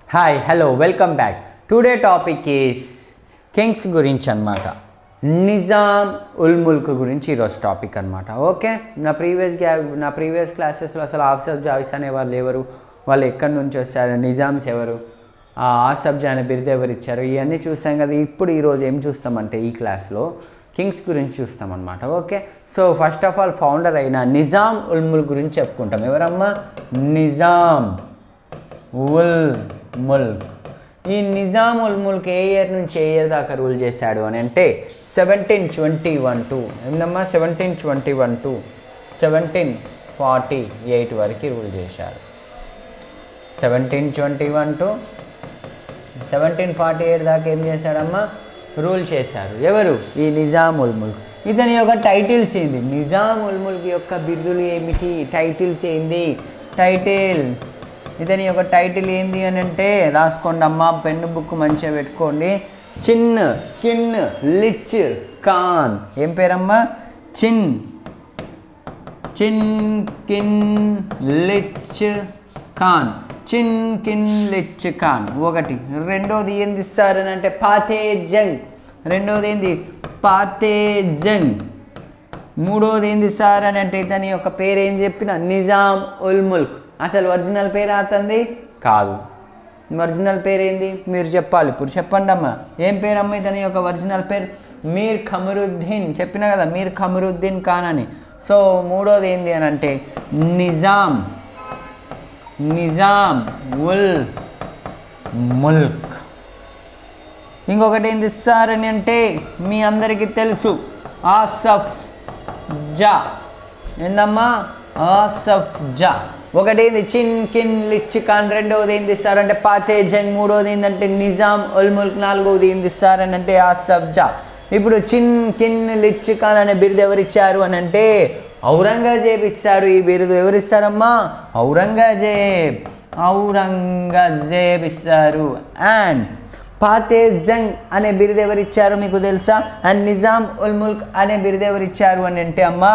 hi hello welcome back today topic is kings గురించి అనమాట నిజాం ఉల్ ముల్క్ గురించి ఈరోజు టాపిక్ అనమాట ఓకే నా ప్రీవియస్ గ్యా నా ప్రీవియస్ క్లాసెస్లో అసలు ఆఫ్సర్ జాయిస్ అనే వాళ్ళు ఎవరు వాళ్ళు ఎక్కడి నుంచి వచ్చారు నిజామ్స్ ఎవరు ఆ ఆసబ్జా అనే బిరుదు ఎవరు ఇచ్చారు ఇవన్నీ చూస్తాం కదా ఇప్పుడు ఈరోజు ఏం చూస్తామంటే ఈ క్లాస్లో కింగ్స్ గురించి చూస్తాం అనమాట okay so first of all founder అయిన నిజాం ఉల్ ముల్క్ గురించి చెప్పుకుంటాం ఎవరమ్మా నిజాం ఉల్ ముల్క్ ఈ నిజాం ఉల్ ముల్క్ ఏ ఇయర్ నుంచి ఏ ఇయర్ దాకా రూల్ చేశాడు అని అంటే సెవెంటీన్ ట్వంటీ వన్ టు ఏందమ్మా seventeen twenty one to seventeen forty eight వరకు రూల్ చేశారు seventeen twenty one to seventeen forty eight దాకా ఏం చేశాడమ్మా రూల్ చేశారు ఎవరు ఈ నిజాం ఉల్ ముల్క్ ఇతని యొక్క టైటిల్స్ ఏంది నిజాం ఉల్ ముల్క్ యొక్క బిరుదులు ఏమిటి టైటిల్స్ ఏంది టైటిల్ ఇతని యొక్క టైటిల్ ఏంది అని అంటే రాసుకోండి అమ్మా పెన్ను బుక్ మంచిగా పెట్టుకోండి చిన్ కిన్ లిచ్ ఖాన్ ఏం పేరమ్మా చిన్ చిన్ కిన్ లిచ్ ఖాన్ చిన్ కిన్ లిచ్ ఖాన్ ఒకటి రెండోది ఏంది సార్ అని అంటే పాతే జంగ్ రెండోది ఏంది పాతే జంగ్ మూడోది ఏంది సార్ అని అంటే ఇతని యొక్క పేరు ఏం చెప్పిన నిజాం ఉల్ ముల్క్ అసలు ఒరిజినల్ పేరు అతంది కాదు ఒరిజినల్ పేరు ఏంది మీరు చెప్పాలి ఇప్పుడు చెప్పండి అమ్మా ఏం పేరు అమ్మ ఇతని యొక్క ఒరిజినల్ పేరు మీర్ ఖమరుద్దీన్ చెప్పిన కదా మీర్ ఖమరుద్దీన్ ఖాన్ అని సో మూడోది ఏంది అని అంటే నిజాం నిజాం ఉల్ ముల్క్ ఇంకొకటి ఏంది సార్ అని అంటే మీ అందరికీ తెలుసు ఆసఫ్ జా ఏందమ్మా ఆసఫ్ జా ఒకటి ఏంది చిన్ కిన్ లిచ్ ఖాన్ రెండవది ఏంది సార్ అంటే పాతే జంగ్ మూడవది ఏంటంటే నిజాం ఉల్ ముల్క్ నాలుగవది ఏంది సార్ అని అంటే ఆసఫ్ జా ఇప్పుడు చిన్ కిన్ లిచ్ ఖాన్ అనే బిరుదు ఎవరిచ్చారు అని అంటే ఔరంగజేబ్ ఇస్తారు ఈ బిరుదు ఎవరిస్తారమ్మా ఔరంగజేబ్ ఔరంగజేబ్ ఇస్తారు అండ్ పాతే జంగ్ అనే బిరుదు ఎవరు ఇచ్చారు మీకు తెలుసా అండ్ నిజాం ఉల్ ముల్క్ అనే బిరుదు ఎవరు ఇచ్చారు అని అంటే అమ్మా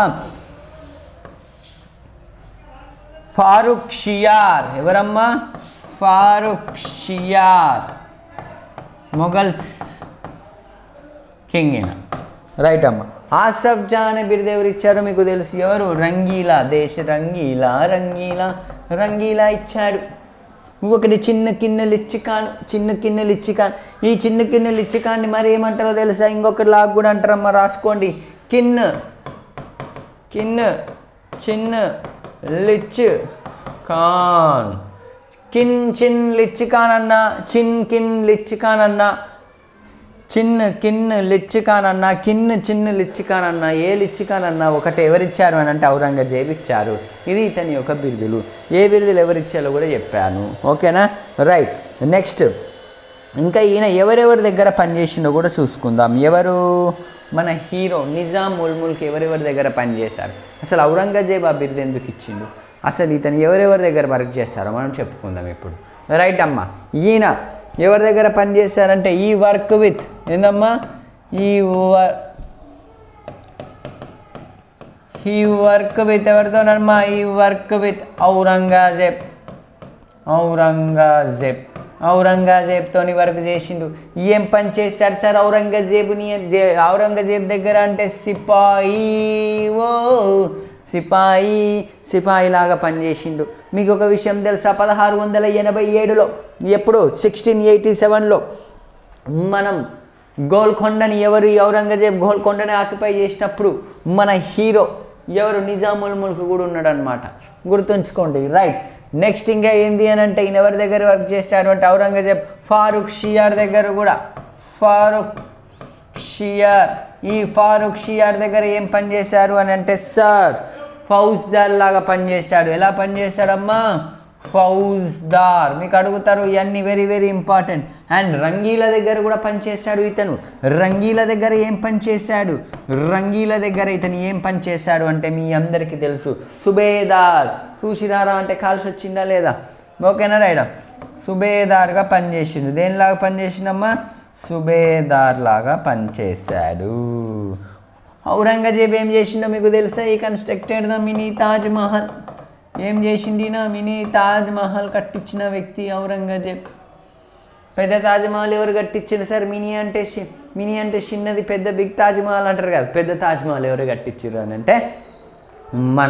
ఫారూక్ షియార్ ఎవరమ్మా ఫారూక్ షియార్ మొఘల్స్ కింగ్ ఈయన రైట్ అమ్మా ఆసఫ్ జా అనే బిరుదు ఎవరు ఇచ్చారో మీకు తెలుసు ఎవరు రంగీలా దేశ రంగీలా రంగీలా రంగీలా ఇచ్చాడు ఒకటి చిన్న కిన్నెలు ఇచ్చికాన్ చిన్న కిన్నెలు ఇచ్చికాన్ ఈ చిన్న కిన్నెలు ఇచ్చికాన్ని మరి ఏమంటారో తెలుసా ఇంకొకటి లాగ్ కూడా అంటారమ్మా రాసుకోండి కిన్ కిన్ చిన్న లిచ్ ఖాన్ కిన్ చిన్ లిచ్ ఖాన్ అన్న చిన్ కిన్ లిచ్ ఖాన్ అన్న చిన్న కిన్ లిచ్ ఖాన్ అన్న కిన్ చిన్న లిచ్ ఖాన్ అన్న ఏ లిచ్ ఖాన్ అన్న ఒకటి ఎవరిచ్చారు అని అంటే ఔరంగజేబ్ ఇచ్చారు ఇది ఇతని యొక్క బిరుదులు ఏ బిరుదులు ఎవరిచ్చారో కూడా చెప్పాను ఓకేనా రైట్ నెక్స్ట్ ఇంకా ఈయన ఎవరెవరి దగ్గర పనిచేసిందో కూడా చూసుకుందాం ఎవరు మన హీరో నిజాం ముల్ముల్కి ఎవరెవరి దగ్గర పనిచేశారు అసలు ఔరంగజేబ్ ఆ బిరుదు ఎందుకు ఇచ్చిండు అసలు ఇతను ఎవరెవరి దగ్గర వర్క్ చేస్తారో మనం చెప్పుకుందాం ఇప్పుడు రైట్ అమ్మా ఈయన ఎవరి దగ్గర పనిచేశారంటే ఈ వర్క్ విత్ ఏందమ్మా ఈ వర్ ఈ వర్క్ విత్ ఎవరితోనమ్మా ఈ వర్క్ విత్ ఔరంగజేబ్ ఔరంగజేబ్ ఔరంగజేబ్తోని వర్క్ చేసిండు ఏం పని చేశాడు సార్ ఔరంగజేబుని జే- ఔరంగజేబ్ దగ్గర అంటే సిపాయి ఓ సిపాయి సిపాయి లాగా పనిచేసిండు మీకు ఒక విషయం తెలుసా పదహారు వందల ఎనభై ఏడులో ఎప్పుడు సిక్స్టీన్ ఎయిటీ సెవెన్లో మనం గోల్కొండని ఎవరు ఈ ఔరంగజేబ్ గోల్కొండని ఆక్యుపై చేసినప్పుడు మన హీరో ఎవరు నిజాముల్ ముల్క్ కూడా ఉన్నాడు అనమాట గుర్తుంచుకోండి రైట్ నెక్స్ట్ ఇంకా ఏంది అని అంటే ఈయన ఎవరి దగ్గర వర్క్ చేస్తాడు అంటే ఔరంగజేబ్ ఫారూక్ షియార్ దగ్గర కూడా ఫారూక్ షియార్ ఈ ఫారూక్ షియార్ దగ్గర ఏం పని చేశారు అని అంటే సార్ ఫౌజ్దార్ లాగా పనిచేశాడు ఎలా పనిచేశాడమ్మా ఫౌజ్దార్ మీకు అడుగుతారు ఇవన్నీ very very important and Rangila దగ్గర కూడా పనిచేశాడు ఇతను రంగీల దగ్గర ఏం పని చేశాడు రంగీల దగ్గర ఇతను ఏం పని చేశాడు అంటే మీ అందరికీ తెలుసు సుబేదార్ చూసిరారా అంటే కాల్సి వచ్చిందా లేదా ఓకేనా రైడా సుబేదార్గా పనిచేసిండు దేనిలాగా పనిచేసిండమ్మా సుబేదార్ లాగా పనిచేశాడు ఔరంగజేబ్ ఏం చేసిండో మీకు తెలుసా ఈ constructed the mini Taj Mahal ఏం చేసిండినా మినీ తాజ్ మహల్ కట్టించిన వ్యక్తి ఔరంగజేబ్ పెద్ద తాజ్మహల్ ఎవరు కట్టించారు సార్ మినీ అంటే చి- మినీ అంటే చిన్నది పెద్ద బిగ్ తాజ్మహల్ అంటారు కదా పెద్ద తాజ్మహల్ ఎవరు కట్టించారు అని అంటే మన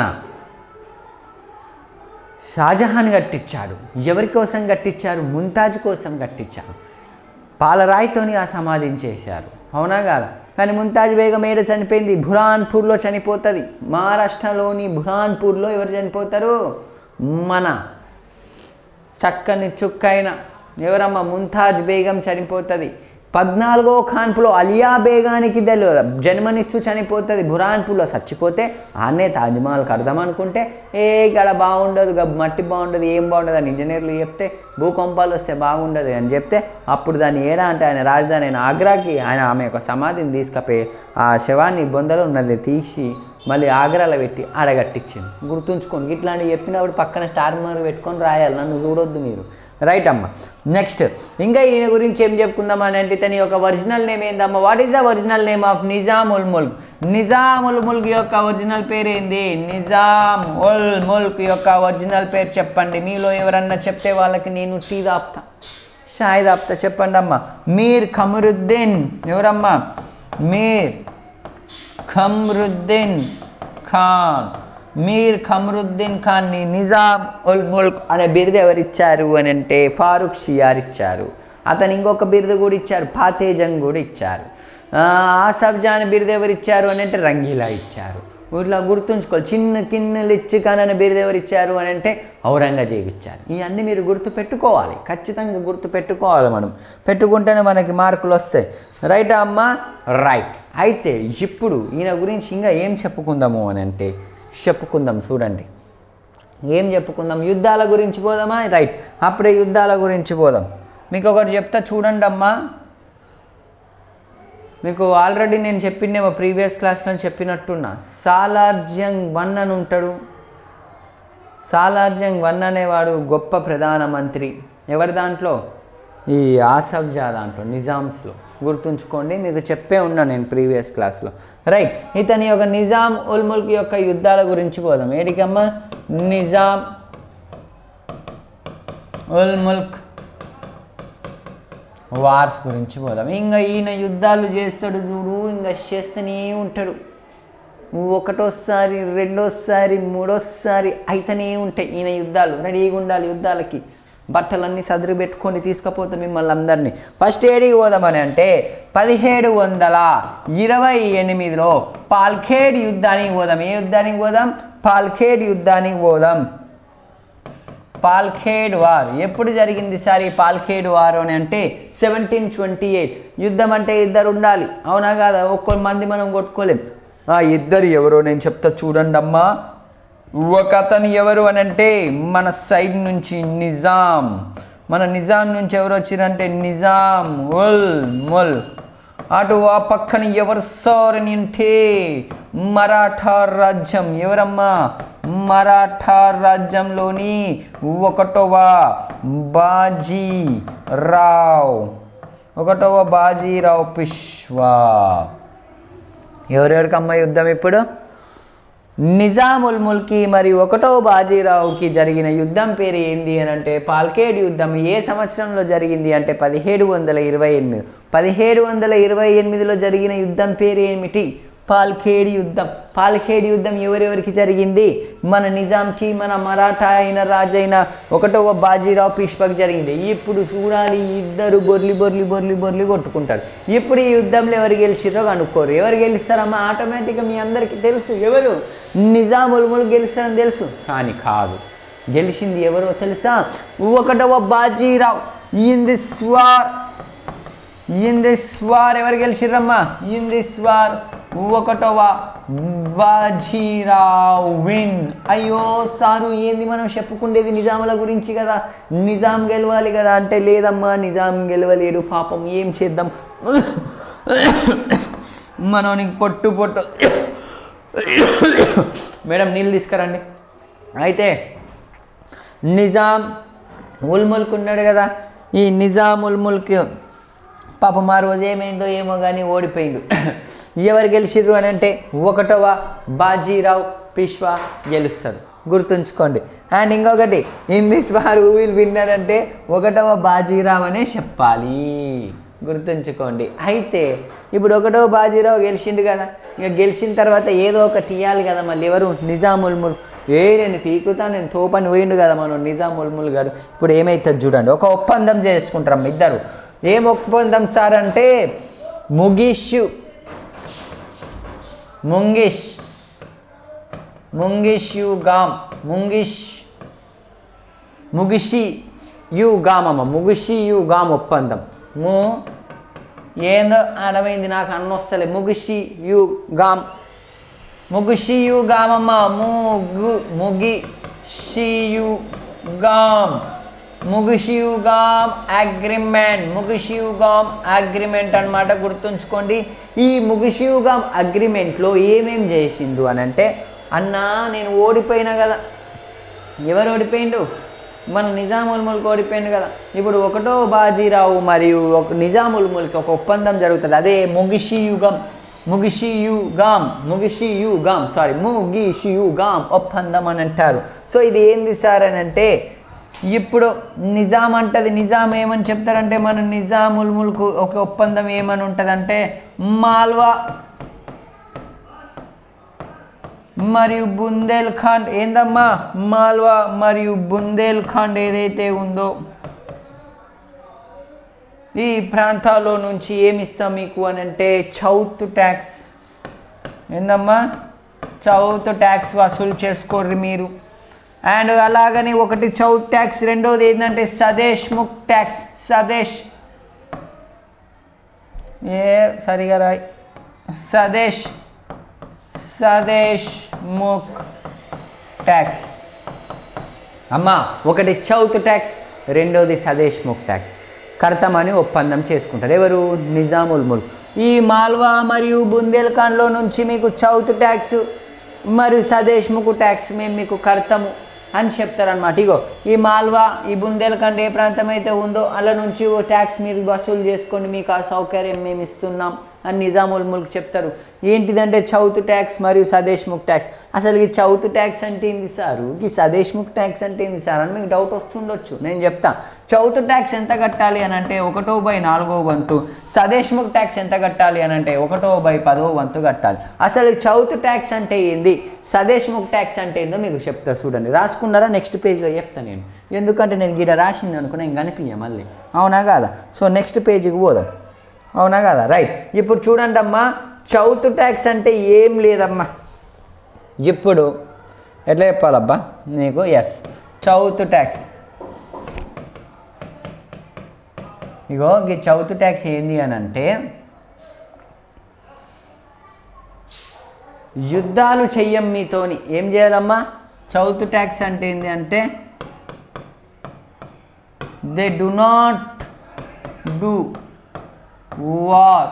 షాజహాన్ కట్టించాడు ఎవరి కోసం కట్టించారు ముంతాజ్ కోసం కట్టించారు పాలరాయితోని ఆ సమాధిని చేశారు అవునా కాదా కానీ ముంతాజ్ బేగం ఏడ చనిపోయింది బురాన్పూర్లో చనిపోతుంది మహారాష్ట్రలోని బురాన్పూర్లో ఎవరు చనిపోతారు మన చక్కని చుక్కైన ఎవరమ్మా ముంతాజ్ బేగం చనిపోతుంది పద్నాలుగో ఖాన్పులో అలియా బేగానికి తెలు జన్మనిస్తూ చనిపోతుంది బురాన్పూర్లో చచ్చిపోతే ఆనే తాజ్మహల్ కడదాం అనుకుంటే ఏ గడ బాగుండదు గ మట్టి బాగుండదు ఏం బాగుండదు అని ఇంజనీర్లు చెప్తే భూకంపాలు వస్తే బాగుండదు అని చెప్తే అప్పుడు దాన్ని ఏడా అంటే ఆయన రాజధాని అయిన ఆగ్రాకి ఆయన ఆమె యొక్క సమాధిని తీసుకపోయి ఆ శవాన్ని బొందలో ఉన్నది తీసి మళ్ళీ ఆగ్రాలో పెట్టి ఆడగట్టించింది గుర్తుంచుకోండి ఇట్లాంటివి చెప్పినప్పుడు పక్కన స్టార్ మార్క్ పెట్టుకొని రాయాలి నన్ను చూడొద్దు మీరు రైట్ అమ్మ నెక్స్ట్ ఇంకా ఈయన గురించి ఏం చెప్పుకుందాం అని అంటే ఇతని యొక్క ఒరిజినల్ నేమ్ ఏందమ్మా what is the original name of Nizam ul Mulk Nizam ul Mulk యొక్క ఒరిజినల్ పేరు ఏంది నిజాం ఉల్ ముల్క్ యొక్క ఒరిజినల్ పేరు చెప్పండి మీలో ఎవరన్నా చెప్తే వాళ్ళకి నేను టీ దాపుతా షాయి దాపుతా చెప్పండి అమ్మా మీర్ ఖమరుద్దీన్ ఎవరమ్మా మీర్ ఖమ్రుద్దీన్ ఖాన్ మీర్ ఖమ్రుద్దీన్ ఖాన్ని నిజాం ఉల్ ముల్క్ అనే బిరుదు ఎవరిచ్చారు అని అంటే ఫారూక్ షియార్ ఇచ్చారు అతను ఇంకొక బిరుదు కూడా ఇచ్చారు ఫాతేజంగ్ కూడా ఇచ్చారు ఆ, ఆసఫ్ జాన్ బిరుదు ఎవరు ఇచ్చారు అని అంటే రంగీలా ఇచ్చారు ఇట్లా గుర్తుంచుకోవాలి చిన్న కిన్నెలు ఇచ్చి కానీ బిరుదు ఎవరు ఇచ్చారు అని అంటే ఔరంగజేబ్ ఇచ్చారు ఇవన్నీ మీరు గుర్తు పెట్టుకోవాలి ఖచ్చితంగా గుర్తు పెట్టుకోవాలి మనం పెట్టుకుంటేనే మనకి మార్కులు వస్తాయి రైటా అమ్మా రైట్ అయితే ఇప్పుడు ఈయన గురించి ఇంకా ఏం చెప్పుకుందాము అని అంటే చెప్పుకుందాం చూడండి ఏం చెప్పుకుందాం యుద్ధాల గురించి పోదామా రైట్ అప్పుడే యుద్ధాల గురించి పోదాం మీకు ఒకటి చెప్తా చూడండి అమ్మా మీకు ఆల్రెడీ నేను చెప్పినేమో ప్రీవియస్ క్లాస్లో చెప్పినట్టున్నా సాలార్జంగ్ వన్ అని ఉంటాడు సాలార్జంగ్ వన్ అనేవాడు గొప్ప ప్రధానమంత్రి ఎవరి దాంట్లో ఈ ఆసఫ్జా దాంట్లో నిజామ్స్లో గుర్తుంచుకోండి మీకు చెప్పే ఉన్నా నేను ప్రీవియస్ క్లాస్లో రైట్ ఇతని యొక్క నిజాం ఉల్ ముల్క్ యొక్క యుద్ధాల గురించి పోదాం ఏడికమ్మా నిజాం ఉల్ ముల్క్ వార్స్ గురించి పోదాం ఇంకా ఈయన యుద్ధాలు చేస్తాడు చూడు ఇంకా చేస్తూనే ఉంటాడు ఒకటోసారి రెండోసారి మూడోసారి అయితేనే ఉంటాయి ఈయన యుద్ధాలు రెడీగా ఉండాలి యుద్ధాలకి బట్టలన్నీ సదురు పెట్టుకొని తీసుకుపోతాం మిమ్మల్ని అందరినీ ఫస్ట్ ఏడికి పోదామని అంటే పదిహేడు వందల ఇరవై ఎనిమిదిలో పాల్ఖేడ్ యుద్ధానికి పోదాం ఏ యుద్ధానికి పోదాం పాల్ఖేడ్ యుద్ధానికి పోదాం పాల్ఖేడ్ వార్ ఎప్పుడు జరిగింది సార్ ఈ పాల్ఖేడ్ వార్ అని అంటే సెవెంటీన్ ట్వంటీ ఎయిట్ యుద్ధం అంటే ఇద్దరు ఉండాలి అవునా కాదా ఒక్కో మంది మనం కొట్టుకోలేం ఆ ఇద్దరు ఎవరో నేను చెప్తా చూడండి అమ్మా ఒక అతను ఎవరు అని అంటే మన సైడ్ నుంచి నిజాం మన నిజాం నుంచి ఎవరు వచ్చిరంటే నిజాం ఉల్ ముల్ అటు ఆ పక్కన ఎవరు సార్ అని అంటే మరాఠా రాజ్యం ఎవరమ్మా మరాఠా రాజ్యంలోని ఒకటవ బాజీ రావ్ ఒకటవ బాజీరావ్ పిష్వా ఎవరెవరికమ్మ యుద్ధం ఇప్పుడు నిజాముల్ ముల్కి మరియు ఒకటో బాజీరావుకి జరిగిన యుద్ధం పేరు ఏంది అని అంటే పాల్కేడ్ యుద్ధం ఏ సంవత్సరంలో జరిగింది అంటే పదిహేడు వందల ఇరవై ఎనిమిది పదిహేడు వందల ఇరవై ఎనిమిదిలో జరిగిన యుద్ధం పేరు ఏమిటి పాల్ఖేడ్ యుద్ధం పాల్ఖేడ్ యుద్ధం ఎవరెవరికి జరిగింది మన నిజాంకి మన మరాఠా అయిన రాజైన ఒకటవ బాజీరావు పిష్పక్ జరిగింది ఇప్పుడు చూడాలి ఈ ఇద్దరు బొర్లి బొర్లి బొర్లి బొర్లి కొట్టుకుంటారు ఇప్పుడు ఈ యుద్ధంలో ఎవరు గెలిచిరో కనుక్కోరు ఎవరు గెలుస్తారమ్మా ఆటోమేటిక్గా మీ అందరికీ తెలుసు ఎవరు నిజాముల్ ముల్ గెలుస్తారని తెలుసు కానీ కాదు గెలిచింది ఎవరో తెలుసా ఒకటవ Bajirao in this war in this war ఎవరు గెలిచిర్రమ్మా ఇన్ దిస్ వార్ ఒకటవ బాజీరావ్ విన్ అయ్యో సారు ఏంది మనం చెప్పుకుండేది నిజాముల గురించి కదా నిజాం గెలవాలి కదా అంటే లేదమ్మా నిజాం గెలవలేడు పాపం ఏం చేద్దాం మనోనికి పొట్టు పొట్టు మేడం నీళ్ళు తీసుకురండి అయితే నిజాం ఉల్ ముల్క్ ఉన్నాడు కదా ఈ నిజాం ఉల్ ముల్క్ పాపం ఆ రోజు ఏమైందో ఏమో కానీ ఓడిపోయిండు ఎవరు గెలిచిర్రు అని అంటే ఒకటవ బాజీరావు పిష్వా గెలుస్తారు గుర్తుంచుకోండి అండ్ ఇంకొకటి in this war who will winner అంటే ఒకటవ బాజీరావ్ అనే చెప్పాలి గుర్తుంచుకోండి అయితే ఇప్పుడు ఒకటో బాజీరావు గెలిచిండు కదా ఇక గెలిచిన తర్వాత ఏదో ఒకటి ఇవ్వాలి కదా మళ్ళీ ఎవరు నిజాముల్ ముల్ ఏ నేను పీకుతా నేను తోపని పోయిండు కదా మనం నిజాముల్ ముల్ గారు ఇప్పుడు ఏమవుతుంది చూడండి ఒక ఒప్పందం చేసుకుంటారు ఇద్దరు ఏం ఒప్పందం సార్ అంటే ముగిష్ ముంగిష్ ముంగిష్ యు గామ్ ముంగిష్ ముగిషి యు గామ్ అమ్మ ముగిషి యు గామ్ ఒప్పందం ము ఏందో అడమైంది నాకు అన్నొస్తలే ముగిషి యు గామ్ ముగిషి యు గామమ్మ ముగు ముగి షియు గామ్ ముగిషియు గామ్ అగ్రిమెంట్ ముగిషియు గామ్ అగ్రిమెంట్ అనమాట గుర్తుంచుకోండి ఈ ముగిషియు గామ్ అగ్రిమెంట్లో ఏమేం చేసిండు అని అంటే అన్నా నేను ఓడిపోయినా కదా ఎవరు ఓడిపోయిండు మన నిజాముల్ ముల్క్ ఓడిపోయిండు కదా ఇప్పుడు ఒకటో బాజీరావు మరియు ఒక నిజాముల్ ముల్క్ ఒక ఒప్పందం జరుగుతుంది అదే ముగిషి యుగం ముగిషి యుగం ముగిషి యుగం సారీ ముగిషి యుగం ఒప్పందం అని అంటారు సో ఇది ఏంది సార్ అని అంటే ఇప్పుడు నిజాం అంటది నిజాం ఏమని చెప్తారంటే మన నిజాముల్ ముల్క్ ఒక ఒప్పందం ఏమని ఉంటుందంటే మాల్వా మరియు బుందేల్ ఖండ్ ఏందమ్మా మాల్వా మరియు బుందేల్ ఖండ్ ఏదైతే ఉందో ఈ ప్రాంతాల్లో నుంచి ఏమి ఇస్తాం మీకు అని అంటే చౌత్ ట్యాక్స్ ఏందమ్మా చౌత్ ట్యాక్స్ వసూలు చేసుకోర్రి మీరు అండ్ అలాగని ఒకటి చౌత్ ట్యాక్స్ రెండోది ఏంటంటే సదేశ్ ముక్ ట్యాక్స్ సదేశ్ ఏ సరిగా రాయ్ సదేశ్ సదేశ్ ముక్ ట్యాక్స్ అమ్మా ఒకటి చౌత్ ట్యాక్స్ రెండోది సదేశ్ ముక్ ట్యాక్స్ కర్తమని ఒప్పందం చేసుకుంటారు ఎవరు నిజాముల్ ముల్క్ ఈ మాల్వా మరియు బుందేల్ఖండ్లో నుంచి మీకు చౌత్ ట్యాక్స్ మరియు సదేశ్ ముక్ ట్యాక్స్ మేము మీకు కర్తము అని చెప్తారనమాట ఇగో ఈ మాల్వా ఈ బుందేల్ఖండ్ ఏ ప్రాంతం అయితే ఉందో అలా నుంచి ఓ ట్యాక్స్ మీరు వసూలు చేసుకోండి మీకు ఆ సౌకర్యం మేము ఇస్తున్నాం అని నిజాముల్ ముల్క్ చెప్తారు ఏంటిదంటే చౌత్ ట్యాక్స్ మరియు సదేశ్ ముక్ ట్యాక్స్ అసలు ఈ చౌత్ ట్యాక్స్ అంటే ఏంది సారు ఈ సదేశ్ ముక్ ట్యాక్స్ అంటే ఏంది సార్ అని మీకు డౌట్ వస్తుండొచ్చు నేను చెప్తా చౌత్ ట్యాక్స్ ఎంత కట్టాలి అని అంటే ఒకటో బై నాలుగో వంతు సదేశ్ ముక్ ట్యాక్స్ ఎంత కట్టాలి అని అంటే ఒకటో బై పదో వంతు కట్టాలి అసలు చౌత్ ట్యాక్స్ అంటే ఏంది సదేశ్ ముక్ ట్యాక్స్ అంటే ఏందో మీకు చెప్తా చూడండి రాసుకున్నారా నెక్స్ట్ పేజ్లో చెప్తా నేను ఎందుకంటే నేను గిడ రాసింది అనుకున్నా నేను కనిపించ మళ్ళీ అవునా కాదా సో నెక్స్ట్ పేజీకి పోదాం అవునా కదా రైట్ ఇప్పుడు చూడండి అమ్మా చౌత్ ట్యాక్స్ అంటే ఏం లేదమ్మా ఇప్పుడు ఎట్లా చెప్పాలబ్బా నీకు ఎస్ చౌత్ ట్యాక్స్ ఇగో ఈ చౌత్ ట్యాక్స్ ఏంది అని అంటే యుద్ధాలు చెయ్యం మీతోని ఏం చేయాలమ్మా చౌత్ ట్యాక్స్ అంటే ఏంది అంటే they do not do war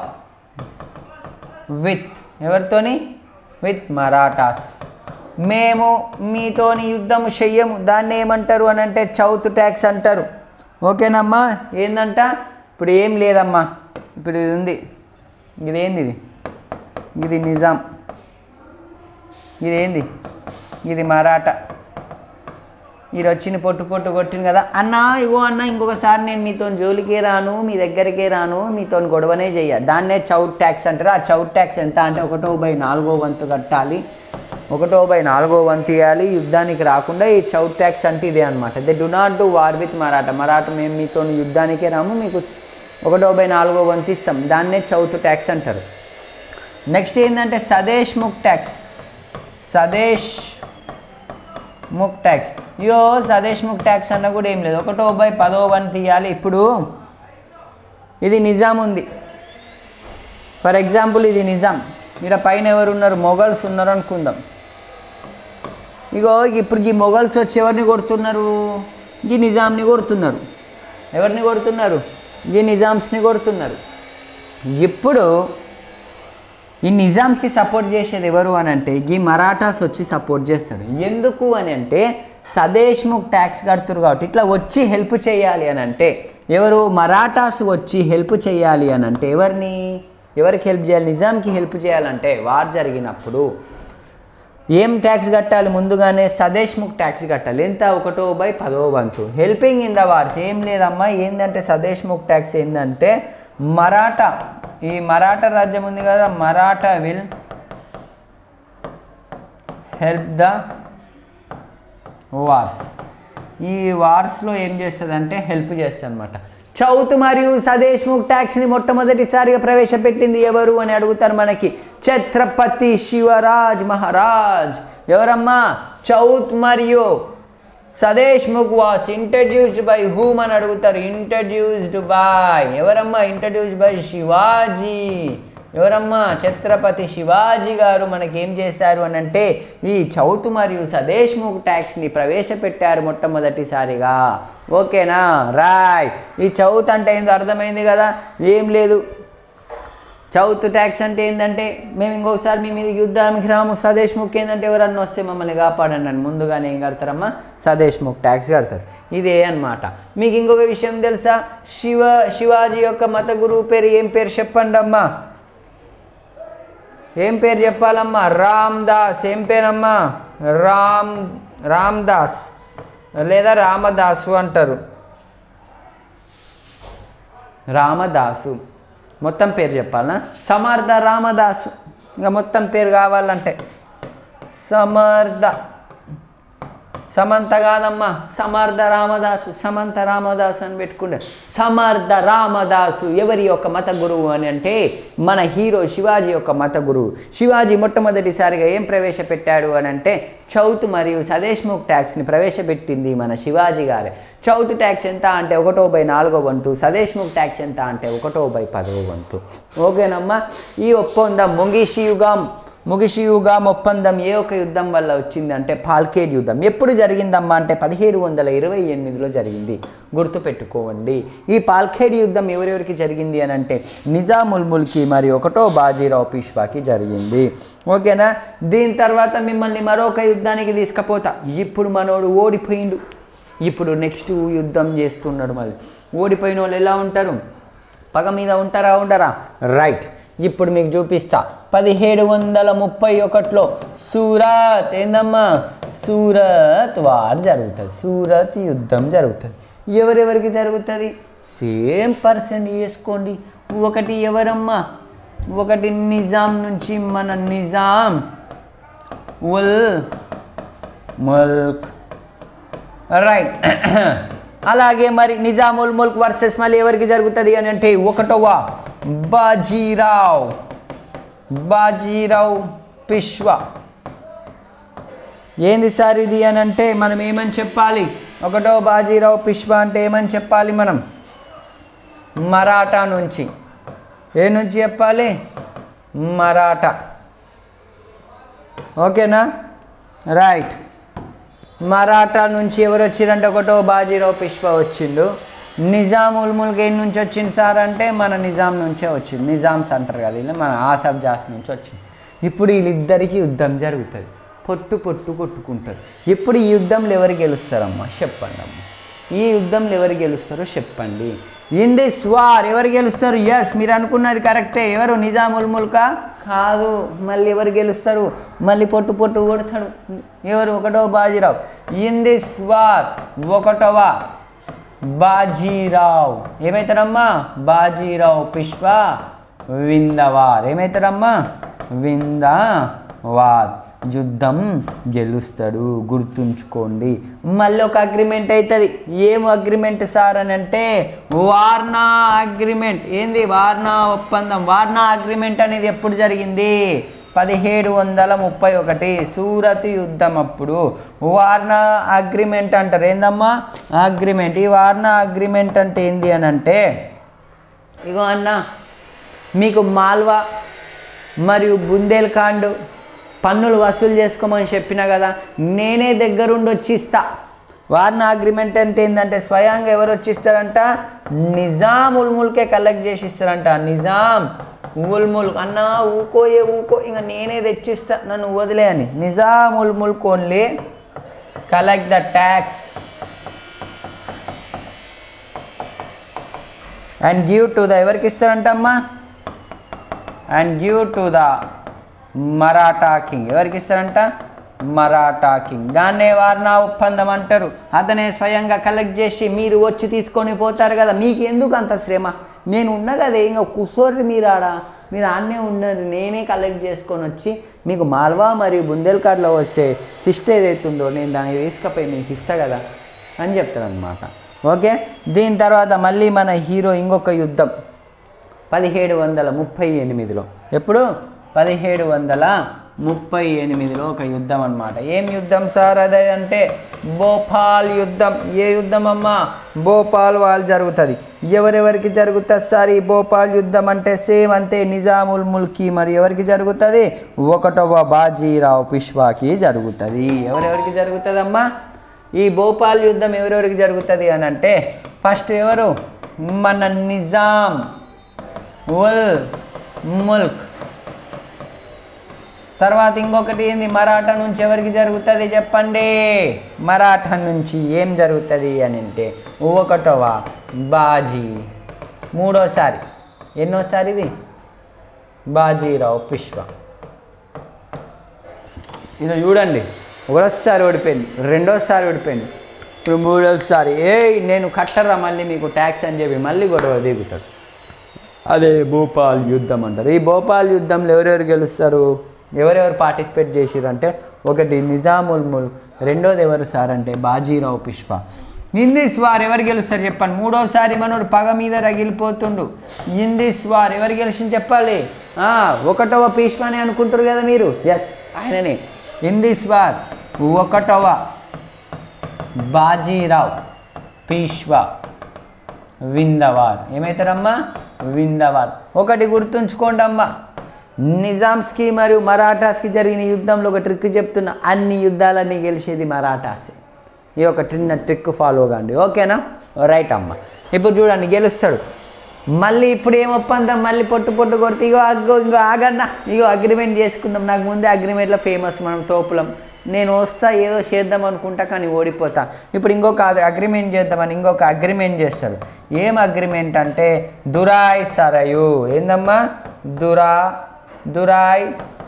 with ఎవరితోని విత్ మరాఠాస్ మేము మీతోని యుద్ధం చెయ్యము దాన్ని ఏమంటారు అని అంటే చౌత్ ట్యాక్స్ అంటారు ఓకేనమ్మా ఏందంట ఇప్పుడు ఏం లేదమ్మా ఇప్పుడు ఇది ఉంది ఇదేంది ఇది ఇది నిజాం ఇదేంది ఇది మరాఠా ఇది వచ్చిన పొట్టు పొట్టు కొట్టింది కదా అన్న ఇగో అన్న ఇంకొకసారి నేను మీతో జోలికే రాను మీ దగ్గరికే రాను మీతో గొడవనే చెయ్య దాన్నే చౌట్ ట్యాక్స్ అంటారు ఆ చౌట్ ట్యాక్స్ ఎంత అంటే ఒకటో బై నాలుగో వంతు కట్టాలి ఒకటో బై నాలుగో వంతు ఇవ్వాలి యుద్ధానికి రాకుండా ఈ చౌట్ ట్యాక్స్ అంటే ఇదే అనమాట they do not do war with Maratha Maratha మేము మీతో యుద్ధానికే రాము మీకు ఒకటో బై నాలుగో వంతు ఇస్తాం దాన్నే చౌత్ ట్యాక్స్ అంటారు నెక్స్ట్ ఏంటంటే సదేశ్ ముక్ ట్యాక్స్ సదేశ్ ముక్ ట్యాక్స్ యో సదేశ్ ముక్ ట్యాక్స్ అన్న కూడా ఏం లేదు ఒకటో బై పదో వన్ తీయాలి ఇప్పుడు ఇది నిజాం ఉంది ఫర్ ఎగ్జాంపుల్ ఇది నిజాం ఇక్కడ పైన ఎవరు ఉన్నారు మొఘల్స్ ఉన్నారు అనుకుందాం ఇగో ఇప్పుడు ఈ మొఘల్స్ వచ్చి ఎవరిని కొడుతున్నారు ఈ నిజాంని కొడుతున్నారు ఎవరిని కొడుతున్నారు ఈ నిజామ్స్ని కొడుతున్నారు ఇప్పుడు ఈ నిజామ్స్కి సపోర్ట్ చేసేది ఎవరు అని అంటే ఈ మరాఠాస్ వచ్చి సపోర్ట్ చేస్తారు ఎందుకు అని అంటే సదేశ్ముఖ్ ట్యాక్స్ కడుతురు కాబట్టి ఇట్లా వచ్చి హెల్ప్ చేయాలి అని అంటే ఎవరు మరాఠాస్ వచ్చి హెల్ప్ చేయాలి అని అంటే ఎవరిని ఎవరికి హెల్ప్ చేయాలి నిజాంకి హెల్ప్ చేయాలంటే వార్ జరిగినప్పుడు ఏం ట్యాక్స్ కట్టాలి ముందుగానే సదేశ్ముఖ్ ట్యాక్స్ కట్టాలి ఎంత ఒకటో బై పదో వంతు హెల్పింగ్ ఇన్ ద వార్స్ ఏం లేదమ్మా ఏంటంటే సదేశ్ముఖ్ ట్యాక్స్ ఏంటంటే మరాఠా ఈ మరాఠా రాజ్యం ఉంది కదా Maratha will help the wars ఈ వార్స్లో ఏం చేస్తుంది అంటే హెల్ప్ చేస్తుంది అనమాట చౌత్ మరియు సదేశ్ముఖ్ ట్యాక్స్ని మొట్టమొదటిసారిగా ప్రవేశపెట్టింది ఎవరు అని అడుగుతారు మనకి ఛత్రపతి శివరాజ్ మహారాజ్ ఎవరమ్మా చౌత్ మరియు sardeshmukh was introduced by whom అని అడుగుతారు ఇంట్రడ్యూస్డ్ బై ఎవరమ్మా ఇంట్రడ్యూస్డ్ బై శివాజీ ఎవరమ్మా ఛత్రపతి శివాజీ గారు మనకి ఏం చేశారు అని అంటే ఈ చౌత్ మరియు సదేశ్ముఖ్ ట్యాక్స్ని ప్రవేశపెట్టారు మొట్టమొదటిసారిగా ఓకేనా రాయ్ ఈ చౌత్ అంటే ఏందో అర్థమైంది కదా ఏం లేదు చౌత్ ట్యాక్స్ అంటే ఏంటంటే మేము ఇంకొకసారి మీ మీద యుద్ధానికి రాము సదేశ్ముఖ్ ఏంటంటే ఎవరన్నా వస్తే మమ్మల్ని కాపాడండి అని ముందుగానే ఏం కడతారమ్మా సదేశ్ముఖ్ ట్యాక్స్ కడతారు ఇదే అన్నమాట మీకు ఇంకొక విషయం తెలుసా శివ శివాజీ యొక్క మత గురువు పేరు ఏం పేరు చెప్పండి అమ్మా ఏం పేరు చెప్పాలమ్మా రామ్ దాస్ ఏం పేరమ్మా రామ్ రామ్ దాస్ లేదా రామదాసు అంటారు రామదాసు మొత్తం పేరు చెప్పాలనా సమర్థ రామదాసు ఇంకా మొత్తం పేరు కావాలంటే సమర్థ సమంత కాదమ్మా సమర్థ రామదాసు సమంత రామదాసు అని పెట్టుకుంటే సమర్థ రామదాసు ఎవరి యొక్క మత గురువు అని అంటే మన హీరో శివాజీ యొక్క మత గురువు శివాజీ మొట్టమొదటిసారిగా ఏం ప్రవేశపెట్టాడు అని అంటే చౌత్ మరియు సదేశ్ముఖ్ ట్యాక్స్ని ప్రవేశపెట్టింది మన శివాజీ గారే చౌత్ ట్యాక్స్ ఎంత అంటే ఒకటో బై నాలుగో వంతు సదేశ్ముఖ్ ట్యాక్స్ ఎంత అంటే ఒకటో బై పదో వంతు ఓకేనమ్మా ఈ ఒప్పందం ముంగిషి యుగం ముగిషి యుగం ఒప్పందం ఏ ఒక యుద్ధం వల్ల వచ్చింది అంటే పాల్కేడ్ యుద్ధం ఎప్పుడు జరిగిందమ్మా అంటే పదిహేడు వందల ఇరవై ఎనిమిదిలో జరిగింది గుర్తుపెట్టుకోండి ఈ పాల్కేడ్ యుద్ధం ఎవరెవరికి జరిగింది అని అంటే నిజాముల్ ముల్కి మరి ఒకటో బాజీరావు పీష్వాకి జరిగింది ఓకేనా దీని తర్వాత మిమ్మల్ని మరొక యుద్ధానికి తీసుకుపోతా ఇప్పుడు మనోడు ఓడిపోయిండు ఇప్పుడు నెక్స్ట్ యుద్ధం చేస్తున్నాడు మళ్ళీ ఓడిపోయిన వాళ్ళు ఎలా ఉంటారు పగ మీద ఉంటారా ఉండరా రైట్ ఇప్పుడు మీకు చూపిస్తా పదిహేడు వందల ముప్పై ఒకటిలో సూరత్ ఏందమ్మా సూరత్ వార్ జరుగుతుంది సూరత్ యుద్ధం జరుగుతుంది ఎవరెవరికి జరుగుతుంది సేమ్ పర్సన్ వేసుకోండి ఒకటి ఎవరమ్మా ఒకటి నిజాం నుంచి మన నిజాం ఉల్ ముల్క్ రైట్ అలాగే మరి నిజాముల్ ముల్క్ వర్సెస్ మళ్ళీ ఎవరికి జరుగుతుంది అని అంటే ఒకటవ బాజీరావ్ బాజీరావ్ పిష్వా ఏంది సార్ ఇది అని అంటే మనం ఏమని చెప్పాలి ఒకటో బాజీరావు పిష్వా అంటే ఏమని చెప్పాలి మనం మరాఠా నుంచి ఏ నుంచి చెప్పాలి మరాఠా ఓకేనా రైట్ మరాఠా నుంచి ఎవరు వచ్చిందంటే ఒకటో బాజీరావు పిష్వా వచ్చిండు నిజాం ఉల్ముల్క్ ఏ నుంచి వచ్చింది సార్ అంటే మన నిజాం నుంచే వచ్చింది నిజామ్స్ అంటారు కదా వీళ్ళు మన ఆసఫ్ జాస్ నుంచి వచ్చింది ఇప్పుడు వీళ్ళిద్దరికి యుద్ధం జరుగుతుంది పొట్టు పొట్టు కొట్టుకుంటారు ఇప్పుడు ఈ యుద్ధంలో ఎవరు గెలుస్తారమ్మా చెప్పండి అమ్మ ఈ యుద్ధంలో ఎవరు గెలుస్తారో చెప్పండి ఇన్ దిస్ వార్ ఎవరు గెలుస్తారు ఎస్ మీరు అనుకున్నది కరెక్టే ఎవరు నిజాముల్ ముల్కా కాదు మళ్ళీ ఎవరు గెలుస్తారు మళ్ళీ పొట్టు పొట్టు కొడతాడు ఎవరు ఒకటో బాజీరావు ఇన్ దిస్ వార్ ఒకటవ బాజీరావ్ ఏమవుతాడమ్మా బాజీరావ్ పుష్ప విందవార్ ఏమవుతాడమ్మా విందవార్ యుద్ధం గెలుస్తాడు గుర్తుంచుకోండి మళ్ళీ ఒక అగ్రిమెంట్ అవుతుంది ఏం అగ్రిమెంట్ సార్ అని అంటే వార్నా అగ్రిమెంట్ ఏంది వార్నా ఒప్పందం వార్నా అగ్రిమెంట్ అనేది ఎప్పుడు జరిగింది పదిహేడు వందల ముప్పై ఒకటి సూరత్ యుద్ధం అప్పుడు వార్నా అగ్రిమెంట్ అంటారు ఏందమ్మా అగ్రిమెంట్ ఈ వార్నా అగ్రిమెంట్ అంటే ఏంది అని అంటే ఇగో అన్న మీకు మాల్వా మరియు బుందేల్ఖండ్ పన్నులు వసూలు చేసుకోమని చెప్పిన కదా నేనే దగ్గరుండి వచ్చి ఇస్తా వార్నా అగ్రిమెంట్ అంటే ఏంటంటే స్వయంగా ఎవరు వచ్చి ఇస్తారంట నిజాం ఉల్ ముల్కే కలెక్ట్ చేసి ఇస్తారంట నిజాం ఉల్ ముల్క్ అన్న ఊకోయే ఊకో ఇంకా నేనే తెచ్చిస్తా నన్ను వదిలే అని Nizam ul Mulk only collect the tax and give to the ఎవరికి ఇస్తారంటమ్మా and give to the Maratha king ఎవరికి ఇస్తారంట మరాఠా కింగ్ దాన్నే వార్నా ఒప్పందం అంటారు అతనే స్వయంగా కలెక్ట్ చేసి మీరు వచ్చి తీసుకొని పోతారు కదా మీకు ఎందుకు అంత శ్రమ నేను ఉన్నా కదా ఇంకా కూర్చోర్రి మీరు ఆడ మీరు ఆడనే ఉన్నారు నేనే కలెక్ట్ చేసుకొని వచ్చి మీకు మాల్వా మరియు బుందేల్ఖండ్లో వచ్చే సిస్ట్ ఏదైతుందో నేను దాన్ని తీసుకపోయి మీకు ఇస్తా కదా అని చెప్తారు అనమాట ఓకే దీని తర్వాత మళ్ళీ మన హీరో ఇంకొక యుద్ధం పదిహేడు వందల ముప్పై ఎనిమిదిలో ఎప్పుడు పదిహేడు వందల ముప్పై ఎనిమిదిలో ఒక యుద్ధం అన్నమాట ఏం యుద్ధం సార్ అదే అంటే భోపాల్ యుద్ధం ఏ యుద్ధం అమ్మా భోపాల్ వాళ్ళు జరుగుతుంది ఎవరెవరికి జరుగుతుంది సార్ ఈ భోపాల్ యుద్ధం అంటే సేమ్ అంతే నిజాముల్ ముల్కి మరి ఎవరికి జరుగుతుంది ఒకటవ బాజీరావు పిష్వాకి జరుగుతుంది ఎవరెవరికి జరుగుతుందమ్మా ఈ భోపాల్ యుద్ధం ఎవరెవరికి జరుగుతుంది అని అంటే ఫస్ట్ ఎవరు మన నిజాం ఉల్ ముల్క్ తర్వాత ఇంకొకటి ఏంది మరాఠా నుంచి ఎవరికి జరుగుతుంది చెప్పండి మరాఠా నుంచి ఏం జరుగుతుంది అని అంటే ఒకటవ బాజీ మూడోసారి ఎన్నోసారి ఇది బాజీరావు పుష్ప ఇది చూడండి ఒకసారి ఓడిపోయింది రెండోసారి ఓడిపోయింది ఇప్పుడు మూడోసారి ఏ నేను కట్టరా మళ్ళీ మీకు ట్యాక్స్ అని చెప్పి మళ్ళీ గొడవ దిగుతాడు అదే భోపాల్ యుద్ధం అంటారు ఈ భోపాల్ యుద్ధంలో ఎవరెవరు గెలుస్తారు ఎవరెవరు పార్టిసిపేట్ చేసిరంటే ఒకటి నిజాముల్ ముల్ రెండోది ఎవరు సార్ అంటే బాజీరావు పుష్ప ఇందిస్ వార్ ఎవరు గెలుస్తారు చెప్పండి మూడోసారి మనోడు పగ మీద రగిలిపోతుండు ఇందిస్ వార్ ఎవరు గెలిచింది చెప్పాలి ఆ, ఒకటవ పుష్పని అనుకుంటారు కదా మీరు ఎస్ ఆయననే ఇందిస్ వార్ ఒకటవ బాజీరావు పీష్వా విందవార్ ఏమవుతారమ్మా విందవార్ ఒకటి గుర్తుంచుకోండి అమ్మా నిజామ్స్కి మరియు మరాఠాస్కి జరిగిన యుద్ధంలో ఒక ట్రిక్ చెప్తున్నా అన్ని యుద్ధాలన్నీ గెలిచేది మరాఠాసే ఈ ఒక చిన్న ట్రిక్ ఫాలో కాండి ఓకేనా రైట్ అమ్మ ఇప్పుడు చూడండి గెలుస్తాడు మళ్ళీ ఇప్పుడు ఏం ఒప్పందం మళ్ళీ పొట్టు పొట్టు కొడితే ఇగో అగ్గో ఇంకో ఆగన్నా ఇగో అగ్రిమెంట్ చేసుకుందాం నాకు ముందే అగ్రిమెంట్లో ఫేమస్ మనం తోపులం నేను వస్తా ఏదో చేద్దాం అనుకుంటా కానీ ఓడిపోతా ఇప్పుడు ఇంకొక అగ్రిమెంట్ చేద్దామని ఇంకొక అగ్రిమెంట్ చేస్తారు ఏం అగ్రిమెంట్ అంటే దురాయ్ సరయు ఏందమ్మా దురా దురాయ్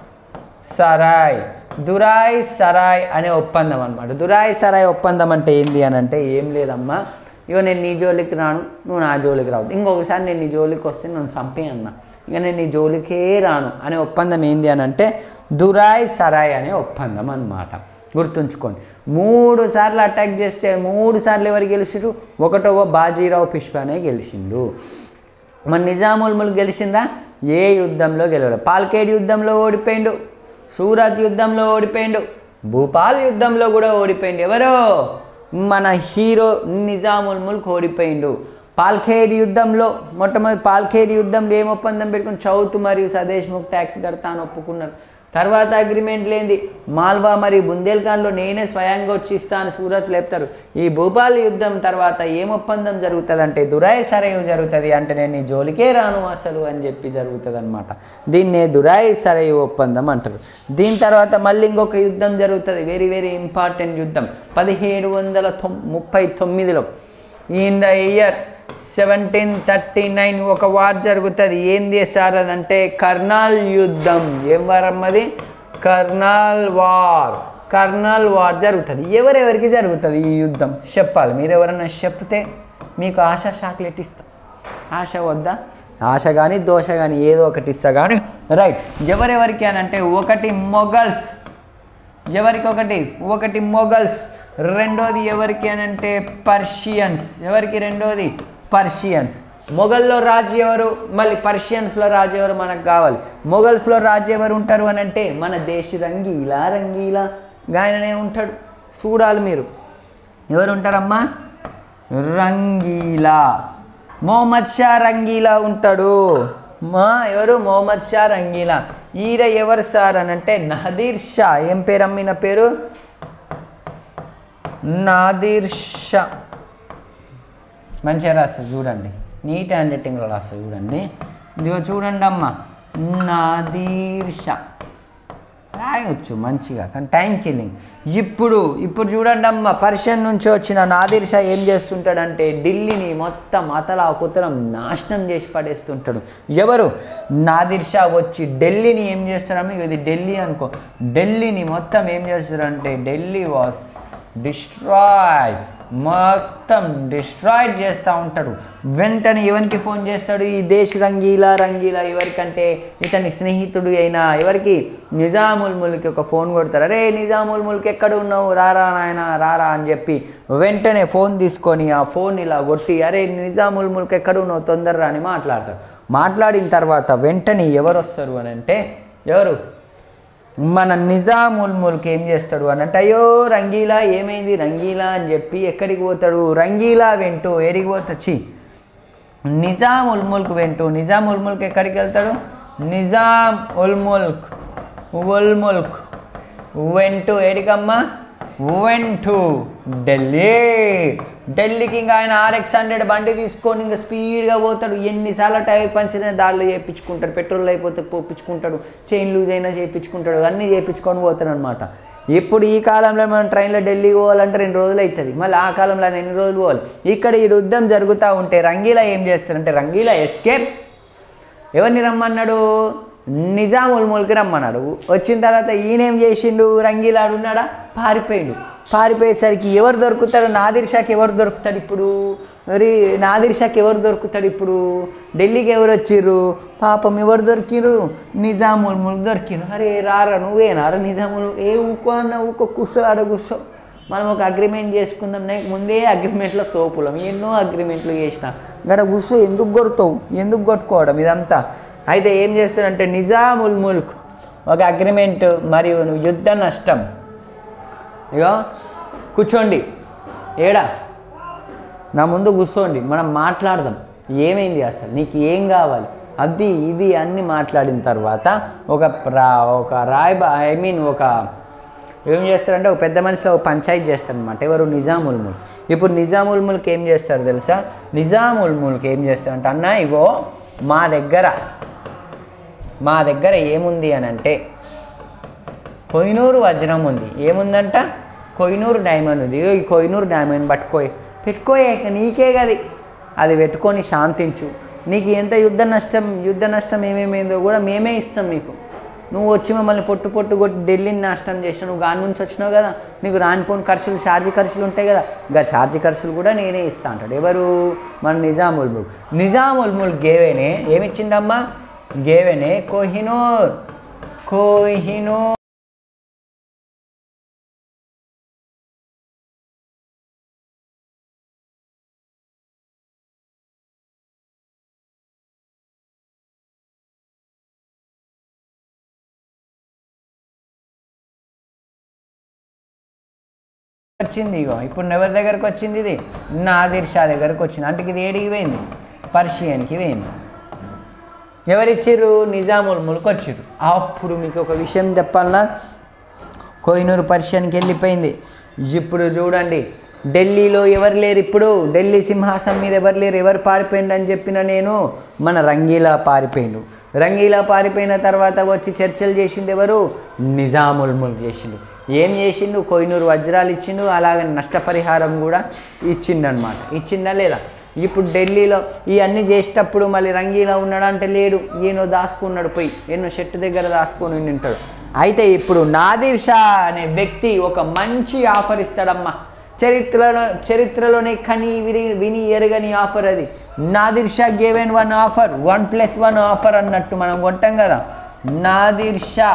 సరాయ్ దురాయ్ సరాయ్ అనే ఒప్పందం అనమాట దురాయ్ సరాయ్ ఒప్పందం అంటే ఏంది అని అంటే ఏం లేదమ్మా ఇగో నేను నీ జోలికి రాను నువ్వు నా జోలికి రావు ఇంకొకసారి నేను నీ జోలికి వస్తే నన్ను చంపే అన్నా ఇక నేను నీ జోలికే రాను అనే ఒప్పందం ఏంది అని అంటే దురాయ్ సరాయ్ అనే ఒప్పందం అన్నమాట గుర్తుంచుకోండి మూడు సార్లు అటాక్ చేస్తే మూడు సార్లు ఎవరు గెలిచిరు ఒకటవ బాజీరావు పుష్పనే గెలిచిండు మన నిజాముల్ ముల్క్ గెలిచిందా ఏ యుద్ధంలో గెలవడు పాల్కేడ్ యుద్ధంలో ఓడిపోయిండు సూరత్ యుద్ధంలో ఓడిపోయిండు భూపాల్ యుద్ధంలో కూడా ఓడిపోయిండు ఎవరో మన హీరో నిజాముల్ ముల్క్ ఓడిపోయిండు పాల్ఖేడ్ యుద్ధంలో మొట్టమొదటి పాల్ఖేడ్ యుద్ధంలో ఏం ఒప్పందం పెట్టుకుని చౌత్ మరియు సదేశ్ ముక్ ట్యాక్స్ కడతా అని ఒప్పుకున్నారు తర్వాత అగ్రిమెంట్ లేనిది మాల్వా మరియు బుందేల్ఖండ్లో నేనే స్వయంగా వచ్చి ఇస్తాను సూరత్ లేపుతారు ఈ భూపాల్ యుద్ధం తర్వాత ఏం ఒప్పందం జరుగుతుంది అంటే దురాయ్ సరయు జరుగుతుంది అంటే నేను నీ జోలికే రాను అసలు అని చెప్పి జరుగుతుంది అనమాట దీన్నే దురాయ్ సరయు ఒప్పందం అంటారు దీని తర్వాత మళ్ళీ ఇంకొక యుద్ధం జరుగుతుంది వెరీ వెరీ ఇంపార్టెంట్ యుద్ధం పదిహేడు వందల తొమ్ ముప్పై తొమ్మిదిలో in the year seventeen thirty nine ఒక వార్ జరుగుతుంది ఏంది సార్ అని అంటే కర్నాల్ యుద్ధం ఏం వారం అది కర్నాల్ వార్ కర్నాల్ వార్ జరుగుతుంది ఎవరెవరికి జరుగుతుంది ఈ యుద్ధం చెప్పాలి మీరు ఎవరన్నా చెప్తే మీకు ఆశ చాక్లెట్ ఇస్తా ఆశ వద్దా ఆశ కానీ దోశ కానీ ఏదో ఒకటి ఇస్తా కానీ రైట్ ఎవరెవరికి అని అంటే ఒకటి మొఘల్స్ ఎవరికి ఒకటి ఒకటి మొఘల్స్ రెండోది ఎవరికి అని అంటే పర్షియన్స్ ఎవరికి రెండోది పర్షియన్స్ మొఘల్లో రాజు ఎవరు మళ్ళీ పర్షియన్స్లో రాజు ఎవరు మనకు కావాలి మొఘల్స్లో రాజు ఎవరు ఉంటారు అని అంటే మన దేశ రంగీలా రంగీలా గాయననే ఉంటాడు చూడాలి మీరు ఎవరు ఉంటారమ్మా రంగీలా మొహమ్మద్ షా రంగీలా ఉంటాడు మా ఎవరు మొహమ్మద్ షా రంగీలా ఈయన ఎవరు సార్ అని అంటే నదీర్ షా ఏం పేరు అమ్మిన పేరు నాదిర్ షా మంచిగా రాస్తుంది చూడండి నీట్ హ్యాండ్ రైటింగ్లో రాస్తుంది చూడండి ఇదిగో చూడండి అమ్మ నాదీర్ షా రాయొచ్చు మంచిగా కానీ టైం కిల్లింగ్ ఇప్పుడు ఇప్పుడు చూడండి అమ్మ పర్షియన్ నుంచి వచ్చిన నాదిర్ షా ఏం చేస్తుంటాడంటే ఢిల్లీని మొత్తం అతలా కుతలం నాశనం చేసి పడేస్తుంటాడు ఎవరు నాదిర్ షా వచ్చి ఢిల్లీని ఏం చేస్తారమ్మ ఇది ఢిల్లీ అనుకో ఢిల్లీని మొత్తం ఏం చేస్తారంటే ఢిల్లీ వాస్ డిస్ట్రాయ్ మొత్తం డిస్ట్రాయ్ చేస్తూ ఉంటాడు వెంటనే ఎవరికి ఫోన్ చేస్తాడు ఈ దేశ్ రంగీలా రంగీలా ఎవరికంటే ఇతని స్నేహితుడు అయిన ఎవరికి నిజాముల్ ముల్కి ఒక ఫోన్ కొడతారు అరే నిజాముల్ ముల్క్ ఎక్కడ ఉన్నావు రారా నాయన రారా అని చెప్పి వెంటనే ఫోన్ తీసుకొని ఆ ఫోన్ ఇలా కొట్టి అరే నిజాముల్ ముల్క్ ఎక్కడ ఉన్నావు తొందరరా అని మాట్లాడతారు మాట్లాడిన తర్వాత వెంటనే ఎవరు వస్తారు అని అంటే ఎవరు మన నిజాముల్ ముల్క్ ఏం చేస్తాడు అని అంటే అయ్యో రంగీలా ఏమైంది రంగీలా అని చెప్పి ఎక్కడికి పోతాడు రంగీలా వెంటూ ఏడికి పోతొచ్చి నిజాం ఉల్ ముల్క్ వెంటూ నిజాం ఉల్ ముల్క్ ఎక్కడికి వెళ్తాడు నిజాం ఉల్ ముల్క్ ఉల్ ముల్క్ వెంటూ ఏడికమ్మా వెంటూ ఢిల్లీ ఢిల్లీకి ఇంకా ఆయన ఆర్ఎక్స్ హండ్రెడ్ బండి తీసుకొని ఇంకా స్పీడ్గా పోతాడు ఎన్నిసార్లు టైర్ పంచిన దారిలో చేయించుకుంటాడు పెట్రోల్ అయిపోతే పోపించుకుంటాడు చైన్ లూజ్ అయినా చేయించుకుంటాడు అన్నీ చేయించుకొని పోతాడు అనమాట ఇప్పుడు ఈ కాలంలో మనం ట్రైన్లో ఢిల్లీ పోవాలంటే రెండు రోజులు అవుతుంది మళ్ళీ ఆ కాలంలో ఆయన ఎన్ని రోజులు పోవాలి ఇక్కడ ఈ యుద్ధం జరుగుతూ ఉంటే రంగీలా ఏం చేస్తారంటే రంగీలా ఎస్కేప్ ఎవరిని రమ్మన్నాడు నిజాముల్ ముల్కి రమ్మన్నాడు వచ్చిన తర్వాత ఈయనేం చేసిండు రంగీలాడు ఉన్నాడా పారిపోయిండు పారిపోయేసరికి ఎవరు దొరుకుతాడు నాదిర్ షాకి ఎవరు దొరుకుతాడు ఇప్పుడు మరి నాదిర్ షాకి ఎవరు దొరుకుతాడు ఇప్పుడు ఢిల్లీకి ఎవరు వచ్చిర్రు పాపం ఎవరు దొరికిరు నిజాముల్ ముల్క్ దొరికిరు అరే రారా నువ్వేనారా నిజాముల్ ఏ ఊకో అన్న ఊకో కూర్చో ఆడ కూర్చో మనం ఒక అగ్రిమెంట్ చేసుకుందాం నాకు ముందే అగ్రిమెంట్లో తోపులం ఎన్నో అగ్రిమెంట్లు చేసిన గడ కూర్చో ఎందుకు కొడతావు ఎందుకు కొట్టుకోవడం ఇదంతా అయితే ఏం చేస్తాడంటే నిజాముల్ ముల్క్ ఒక అగ్రిమెంట్ మరియు యుద్ధ నష్టం ఇగో కూర్చోండి ఏడా నా ముందు కూర్చోండి మనం మాట్లాడదాం ఏమైంది అసలు నీకు ఏం కావాలి అది ఇది అన్ని మాట్లాడిన తర్వాత ఒక రా ఒక రాయబా ఐ మీన్ ఒక ఏం చేస్తారంటే ఒక పెద్ద మనిషిలో ఒక పంచాయతీ చేస్తారనమాట ఎవరు నిజాముల్ ముల్క్ ఇప్పుడు నిజాముల్ ముల్క్ ఏం చేస్తారు తెలుసా నిజాముల్ ముల్క్ ఏం చేస్తారంటే అన్న ఇగో మా దగ్గర మా దగ్గర ఏముంది అని అంటే కొయినూరు వజ్రం ఉంది ఏముందంట కొయినూరు డైమండ్ ఉంది ఇగో ఈ కొయినూరు డైమండ్ పట్టుకోయి పెట్టుకోయే ఇక నీకే గది అది పెట్టుకొని శాంతించు నీకు ఎంత యుద్ధ నష్టం యుద్ధ నష్టం ఏమేమైందో కూడా మేమే ఇస్తాం మీకు నువ్వు వచ్చి మమ్మల్ని పొట్టు పొట్టు కొట్టి ఢిల్లీని నాశనం చేసినావు నువ్వు గాని నుంచి వచ్చినావు కదా నీకు రానిపోని ఖర్చులు ఛార్జీ ఖర్చులు ఉంటాయి కదా ఇంకా ఛార్జీ ఖర్చులు కూడా నేనే ఇస్తా అంటాడు ఎవరు మన నిజాముల్ ముల్క్ నిజాముల్ ముల్క్ గేవేనే ఏమిచ్చిండమ్మా గేవేనే కోహినూర్ కోహినూర్ వచ్చింది ఇగో ఇప్పుడు ఎవరి దగ్గరకు వచ్చింది ఇది నాదిర్ షా దగ్గరకు వచ్చింది అంటే ఇది ఏడికి పోయింది పర్షియన్కి పోయింది ఎవరిచ్చిర్రు నిజాముల్ ముల్క్ వచ్చిర్రు అప్పుడు మీకు ఒక విషయం చెప్పాలనా కోహినూరు పర్షియన్కి వెళ్ళిపోయింది ఇప్పుడు చూడండి ఢిల్లీలో ఎవరు లేరు ఇప్పుడు ఢిల్లీ సింహాసనం మీద ఎవరు లేరు ఎవరు పారిపోయిండు అని చెప్పిన నేను మన రంగీలా పారిపోయిండు రంగీలా పారిపోయిన తర్వాత వచ్చి చర్చలు చేసింది ఎవరు నిజాముల్ ముల్క్ చేసిండు ఏం చేసిండు కోహినూరు వజ్రాలు ఇచ్చిండు అలాగే నష్టపరిహారం కూడా ఇచ్చిండనమాట ఇచ్చిందా లేదా ఇప్పుడు ఢిల్లీలో ఇవన్నీ చేసేటప్పుడు మళ్ళీ రంగీలా ఉన్నాడు అంటే లేడు ఈయనో దాచుకున్నాడు పోయి ఎన్నో చెట్టు దగ్గర దాచుకొని ఉంటాడు అయితే ఇప్పుడు నాదిర్ షా అనే వ్యక్తి ఒక మంచి ఆఫర్ ఇస్తాడమ్మా చరిత్రలో చరిత్రలోనే కని విని విని ఎరగని ఆఫర్ అది Nadir Shah given one offer one plus one offer అన్నట్టు మనం కొంటాం కదా నాదిర్ షా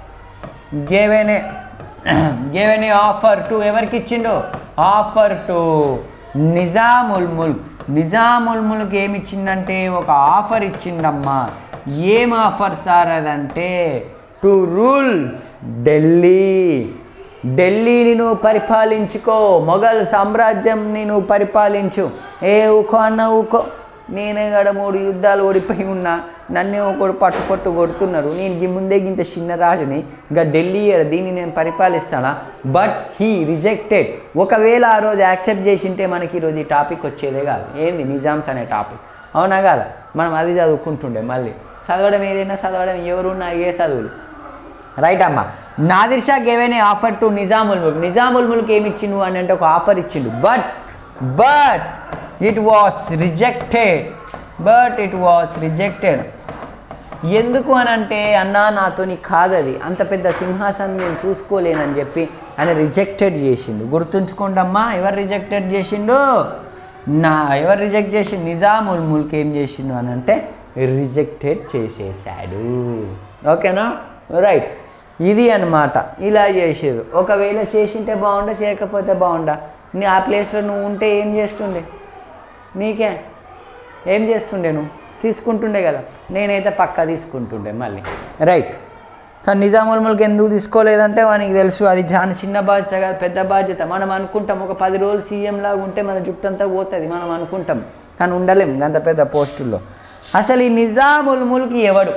గేవెనే గేవెనే ఆఫర్ టు ఎవరికి ఇచ్చిండు ఆఫర్ టు నిజాముల్ ముల్క్ నిజాముల్ ముల్క్ ఏమి ఇచ్చిందంటే ఒక ఆఫర్ ఇచ్చిండమ్మా ఏం ఆఫర్ సార్ అదంటే టు రూల్ ఢిల్లీ ఢిల్లీని నువ్వు పరిపాలించుకో మొఘల్ సామ్రాజ్యంని నువ్వు పరిపాలించు ఏ ఊకో అన్న ఊకో నేనే గడ మూడు యుద్ధాలు ఓడిపోయి ఉన్నా నన్నే ఒకడు పట్టు పట్టు కొడుతున్నారు నేను ఈ ముందే ఇంత చిన్న రాజుని ఇంకా ఢిల్లీ ఈడ దీన్ని నేను పరిపాలిస్తానా బట్ హీ రిజెక్టెడ్ ఒకవేళ ఆ రోజు యాక్సెప్ట్ చేసింటే మనకి ఈరోజు ఈ టాపిక్ వచ్చేదే కాదు ఏంది నిజామ్స్ అనే టాపిక్ అవునా కాదా మనం అది చదువుకుంటుండే మళ్ళీ చదవడం ఏదైనా చదవడం ఎవరున్నా ఏ చదువులు రైట్ అమ్మ Nadir Shah given a offer to Nizam ul Mulk Nizam ul Mulk ఏమి ఇచ్చిండు అని అంటే ఒక ఆఫర్ ఇచ్చిండు but but it was rejected but it was rejected ఎందుకు అని అంటే అన్నా నాతోని కాదది అంత పెద్ద సింహాసనం నేను చూసుకోలేనని చెప్పి ఆయన రిజెక్టెడ్ చేసిండు గుర్తుంచుకోండమ్మా ఎవరు రిజెక్టెడ్ చేసిండు నా ఎవరు రిజెక్ట్ చేసిండు నిజాముల్ ముల్క్ ఏం చేసిండు అని అంటే రిజెక్టెడ్ చేసేసాడు ఓకేనా రైట్ ఇది అన్నమాట ఇలా చేసారు ఒకవేళ చేసింటే బాగుండా చేయకపోతే బాగుండా నీ ఆ ప్లేస్లో నువ్వు ఉంటే ఏం చేస్తుండే నీకే ఏం చేస్తుండే నువ్వు తీసుకుంటుండే కదా నేనైతే పక్కా తీసుకుంటుండే మళ్ళీ రైట్ కానీ నిజాముల్ ముల్క్ ఎందుకు తీసుకోలేదంటే వానికి తెలుసు అది చాలా చిన్న బాధ్యత కాదు పెద్ద బాధ్యత మనం అనుకుంటాం ఒక పది రోజులు సీఎం లాగా ఉంటే మన జుట్టు అంతా పోతుంది మనం అనుకుంటాం కానీ ఉండలేం అంత పెద్ద పోస్టుల్లో అసలు ఈ నిజాముల్ ముల్క్ ఎవడు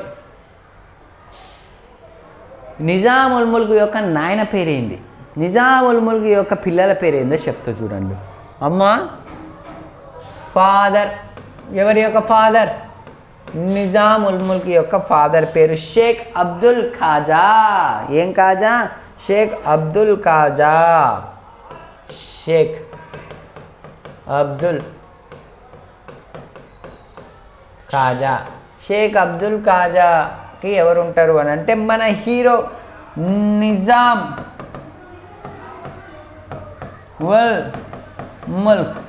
నిజాముల్ ముల్క్ యొక్క నాయన పేరేంది నిజాముల్ ముల్క్ యొక్క పిల్లల పేరేందో చెప్తా చూడండి అమ్మా ఫాదర్ ఎవరి యొక్క ఫాదర్ నిజాముల్ ముల్క్ యొక్క ఫాదర్ పేరు షేక్ అబ్దుల్ ఖాజా ఏం ఖాజా షేక్ అబ్దుల్ ఖాజా షేక్ అబ్దుల్ ఖాజా షేక్ అబ్దుల్ ఖాజాకి ఎవరు ఉంటారు అని అంటే మన హీరో నిజాం వల్ ముల్క్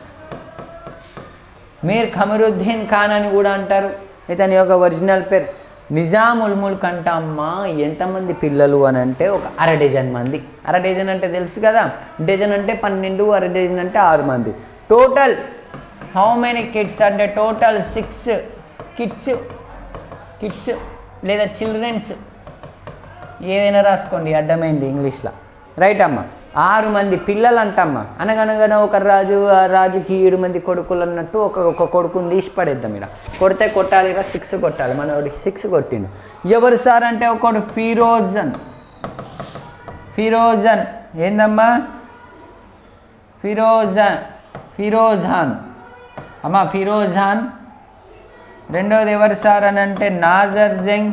మీర్ ఖమరుద్దీన్ ఖాన్ అని కూడా అంటారు ఇతని యొక్క ఒరిజినల్ పేరు నిజాముల్ ముల్క్ అంటమ్మా ఎంతమంది పిల్లలు అని అంటే ఒక అర డజన్ మంది అర డజన్ అంటే తెలుసు కదా డజన్ అంటే పన్నెండు అర డజన్ అంటే ఆరు మంది టోటల్ హౌ మెనీ కిడ్స్ అంటే టోటల్ సిక్స్ కిడ్స్ కిడ్స్ లేదా చిల్డ్రన్స్ ఏదైనా రాసుకోండి అడ్డమైంది ఇంగ్లీష్లో రైట్ అమ్మ ఆరు మంది పిల్లలు అంటమ్మా అనగనగానే ఒక రాజు ఆ రాజుకి ఏడు మంది కొడుకులు అన్నట్టు ఒక ఒక కొడుకుని తీసి పడేద్దాం ఇక్కడ కొడితే కొట్టాలి కదా సిక్స్ కొట్టాలి మనోడికి సిక్స్ కొట్టిండు ఎవరు సార్ అంటే ఒకడు ఫిరోజన్ ఫిరోజన్ ఏందమ్మా ఫిరోజన్ ఫిరోజాన్ అమ్మా ఫిరోజాన్ రెండవది ఎవరు సార్ అని అంటే నాజర్ జంగ్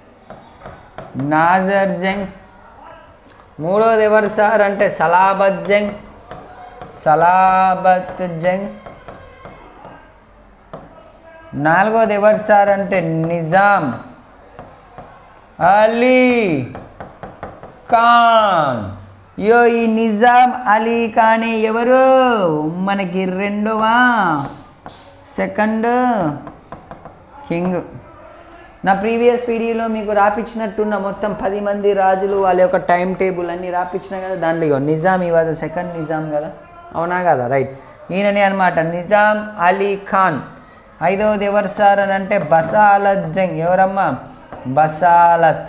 నాజర్ జంగ్ మూడోది ఎవరు సార్ అంటే సలాబత్ జంగ్ సలాబత్ జంగ్ నాలుగోది ఎవరు సార్ అంటే నిజాం అలీ ఖాన్ యో ఈ నిజాం అలీ ఖాన్ ఎవరు మనకి రెండవ సెకండ్ కింగ్ నా ప్రీవియస్ వీడియోలో మీకు రాపించినట్టున్న మొత్తం పది మంది రాజులు వాళ్ళ యొక్క టైం టేబుల్ అన్నీ రాపించిన కదా దాంట్లో ఇగో నిజాం ఇవాళ సెకండ్ నిజాం కదా అవునా కదా రైట్ ఈయనని అనమాట నిజాం అలీ ఖాన్ ఐదవది ఎవరు సార్ అని అంటే బసాలత్ జంగ్ ఎవరమ్మా బసాలత్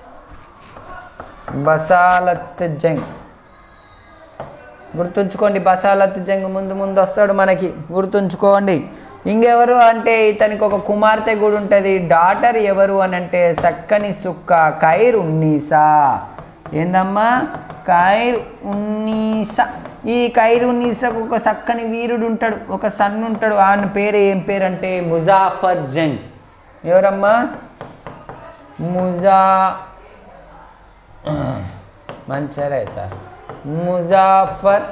బసాలత్ జంగ్ గుర్తుంచుకోండి బసాలత్ జంగ్ ముందు ముందు వస్తాడు మనకి గుర్తుంచుకోండి ఇంకెవరు అంటే ఇతనికి ఒక కుమార్తె కూడా ఉంటుంది డాటర్ ఎవరు అని అంటే సక్కని సుక్క కైర్ ఉన్నీసా ఏందమ్మా కైర్ ఉన్నీసా ఈ కైర్ ఉన్నీసాకు ఒక సక్కని వీరుడు ఉంటాడు ఒక సన్ ఉంటాడు ఆయన పేరు ఏం పేరు అంటే ముజాఫర్ జంగ్ ఎవరమ్మా ముజా మంచిరే సార్ ముజాఫర్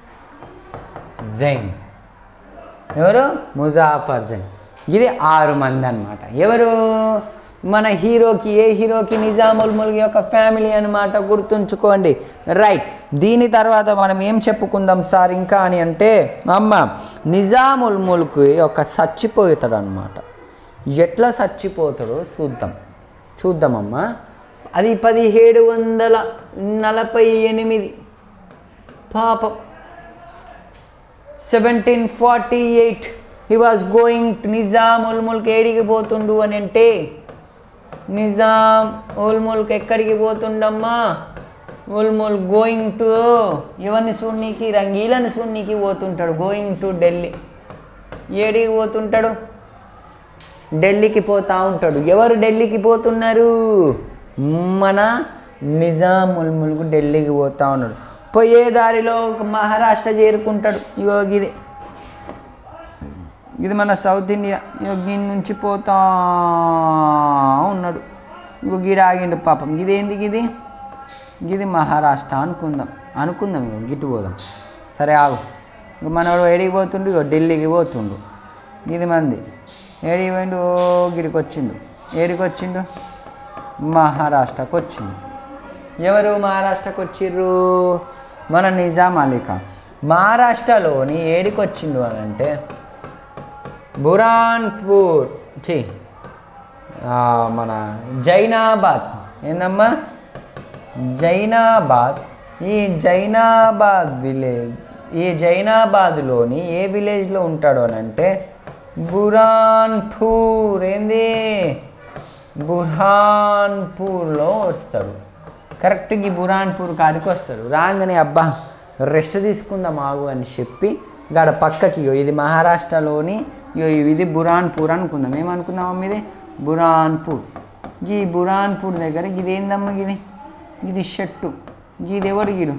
జంగ్ ఎవరు ముజాఫర్ జంగ్ ఇది ఆరు మంది అన్నమాట ఎవరు మన హీరోకి ఏ హీరోకి నిజాముల్ ముల్క్ యొక్క ఫ్యామిలీ అన్నమాట గుర్తుంచుకోండి రైట్ దీని తర్వాత మనం ఏం చెప్పుకుందాం సార్ ఇంకా అని అంటే అమ్మ నిజాముల్ ముల్క్ యొక్క చచ్చిపోతాడు అనమాట ఎట్లా చచ్చిపోతాడో చూద్దాం చూద్దామమ్మా అది పదిహేడు వందల నలభై ఎనిమిది పాపం seventeen forty eight he was going Nizam ul Mulk ఏడికి పోతుండు అని అంటే నిజాం ఉల్ ముల్క్ ఎక్కడికి పోతుండమ్మా ఉల్ ముల్క్ గోయింగ్ టు ఎవరిని చూడనీకి రంగీలను చూడనీకి పోతుంటాడు గోయింగ్ టు ఢిల్లీ ఏడికి పోతుంటాడు ఢిల్లీకి పోతా ఉంటాడు ఎవరు ఢిల్లీకి పోతున్నారు మన నిజాం ఉల్ ముల్క్ ఢిల్లీకి పోతా ఉన్నాడు పోయే దారిలో ఒక మహారాష్ట్ర చేరుకుంటాడు ఇగో ఇది ఇది మన సౌత్ ఇండియా ఇగో దీని నుంచి పోతా ఉన్నాడు ఇగో గీడ ఆగిండు పాపం ఇదేంది ఇది ఇది మహారాష్ట్ర అనుకుందాం అనుకుందాం ఇక గిట్టు పోదాం సరే ఆగు ఇక మనవాడు ఏడికి పోతుండు ఇక ఢిల్లీకి పోతుండు ఇది మంది ఏడికి పోయిండు ఓ గిడికి వచ్చిండు ఏడికి వచ్చిండు మహారాష్ట్రకు వచ్చిండు ఎవరు మహారాష్ట్రకు వచ్చిర్రు మన నిజాం అలీ ఖాన్ మహారాష్ట్రలోని ఏడికి వచ్చిండు అని అంటే బురాన్పూర్ చి ఆ, మన జైనాబాద్ ఏందమ్మా జైనాబాద్ ఈ జైనాబాద్ విలేజ్ ఈ జైనాబాద్లోని ఏ విలేజ్లో ఉంటాడు అని అంటే బురాన్పూర్ ఏంది బుర్హాన్పూర్లో వస్తాడు కరెక్ట్గా ఈ బురాన్పూర్ కాడికి వస్తాడు రాగానే అబ్బా రెస్ట్ తీసుకుందాం ఆగు అని చెప్పి గాడ పక్కకి ఇగో ఇది మహారాష్ట్రలోని ఇగో ఇది బురాన్పూర్ అనుకుందాం ఏమనుకుందాం ఇది బురాన్పూర్ ఈ బురాన్పూర్ దగ్గర ఇది ఏందమ్మా ఇది ఇది షట్టు ఇది ఎవడు గిడు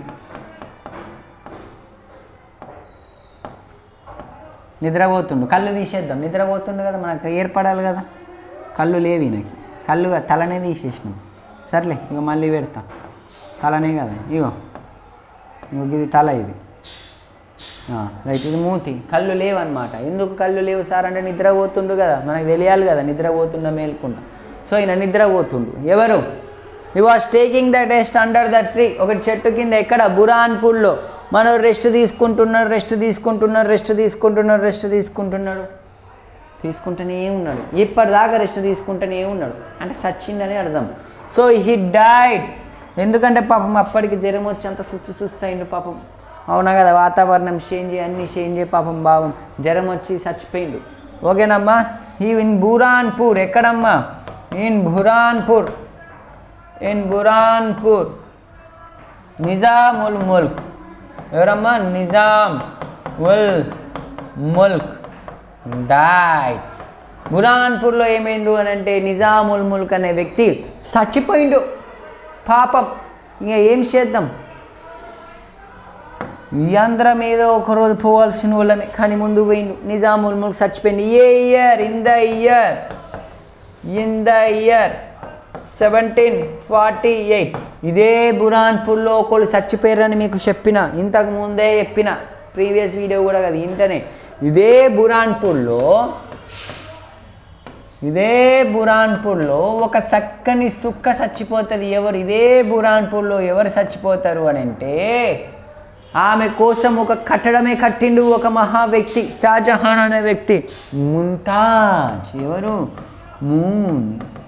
నిద్రపోతుండు కళ్ళు తీసేద్దాం నిద్రపోతుండు కదా మనకు ఏర్పడాలి కదా కళ్ళు లేవి నాకు కళ్ళు కాదు, తలనే తీసేసినాం సర్లే ఇక మళ్ళీ పెడతా తలనే కదా ఇగో ఇగో ఇది తల ఇది ఆ, రైట్ ఇది మూతి కళ్ళు లేవన్నమాట ఎందుకు కళ్ళు లేవు సార్ అంటే నిద్రపోతుండు కదా మనకు తెలియాలి కదా నిద్రపోతుండ మేల్కుంటా సో ఈయన నిద్రపోతుండు ఎవరు he was taking the test under the tree ఒక చెట్టు కింద ఎక్కడ బురాన్పూర్లో మనం రెస్ట్ తీసుకుంటున్నాడు రెస్ట్ తీసుకుంటున్నాడు రెస్ట్ తీసుకుంటున్నాడు రెస్ట్ తీసుకుంటున్నాడు తీసుకుంటూనే ఉన్నాడు ఇప్పటిదాకా రెస్ట్ తీసుకుంటూనే ఉన్నాడు అంటే సచ్చిందని అర్థం సో హీ డైడ్ ఎందుకంటే పాపం అప్పటికి జ్వరం వచ్చి అంత సుస్తు సుస్తు అయిండు పాపం అవునా కదా వాతావరణం చేంజ్ అయ్యి అన్నీ చేంజ్ అయ్యి పాపం బావం జ్వరం వచ్చి చచ్చిపోయిండు ఓకేనమ్మా ఈ ఇన్ బురాన్పూర్ ఎక్కడమ్మా ఇన్ బురాన్పూర్ ఇన్ బురాన్పూర్ నిజాముల్ ముల్క్ ఎవరమ్మా నిజాం ఉల్ ముల్క్ డైట్ బురాన్పూర్లో ఏమైండు అని అంటే నిజాముల్ ముల్క్ అనే వ్యక్తి చచ్చిపోయిండు పాపం ఇక ఏం చేద్దాం ఈ అందరం ఏదో ఒకరోజు పోవాల్సిన వాళ్ళమే కానీ ముందు పోయిండు నిజాముల్ ముల్క్ చచ్చిపోయింది ఏ year in the year in the year seventeen forty eight ఇదే బురాన్పూర్లో ఒకళ్ళు చచ్చిపోయారని మీకు చెప్పిన ఇంతకు ముందే చెప్పిన ప్రీవియస్ వీడియో కూడా కదా ఇంటనే ఇదే బురాన్పూర్లో ఇదే బురాన్పూర్లో ఒక చక్కని సుక్క చచ్చిపోతుంది ఎవరు ఇదే బురాన్పూర్లో ఎవరు చచ్చిపోతారు అని అంటే ఆమె కోసం ఒక కట్టడమే కట్టిండు ఒక మహా వ్యక్తి షాజహాన్ అనే వ్యక్తి ముంతాజ్ ఎవరు మూన్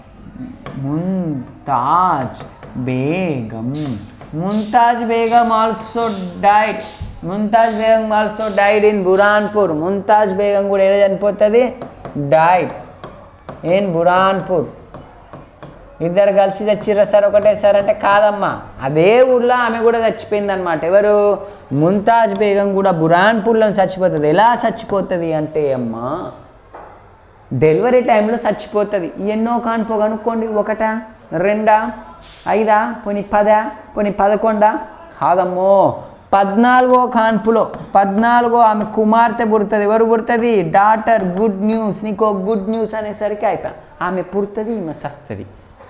Mumtaz Begum Mumtaz Begum also died Mumtaz Begum also died in Burhanpur Mumtaz Begum కూడా ఏడ చనిపోతుంది డైడ్ ఇన్ బురాన్పూర్ ఇద్దరు కలిసి చచ్చిర్రా సార్ ఒకటే సార్ అంటే కాదమ్మా అదే ఊర్లో ఆమె కూడా చచ్చిపోయింది అనమాట ఎవరు ముంతాజ్ బేగం కూడా బురాన్పూర్లో చచ్చిపోతుంది ఎలా చచ్చిపోతుంది అంటే అమ్మా డెలివరీ టైంలో చచ్చిపోతుంది ఎన్నో కాన్పో కనుక్కోండి ఒకటా రెండా ఐదా పోనీ పదా పోనీ పదకొండా కాదమ్మో పద్నాలుగో కాన్పులో పద్నాలుగో ఆమె కుమార్తె పుడుతుంది ఎవరు పుడుతుంది డాటర్ గుడ్ న్యూస్ నీకు గుడ్ న్యూస్ అనేసరికి అయిపోయా ఆమె పుడుతుంది ఈమె సస్తుంది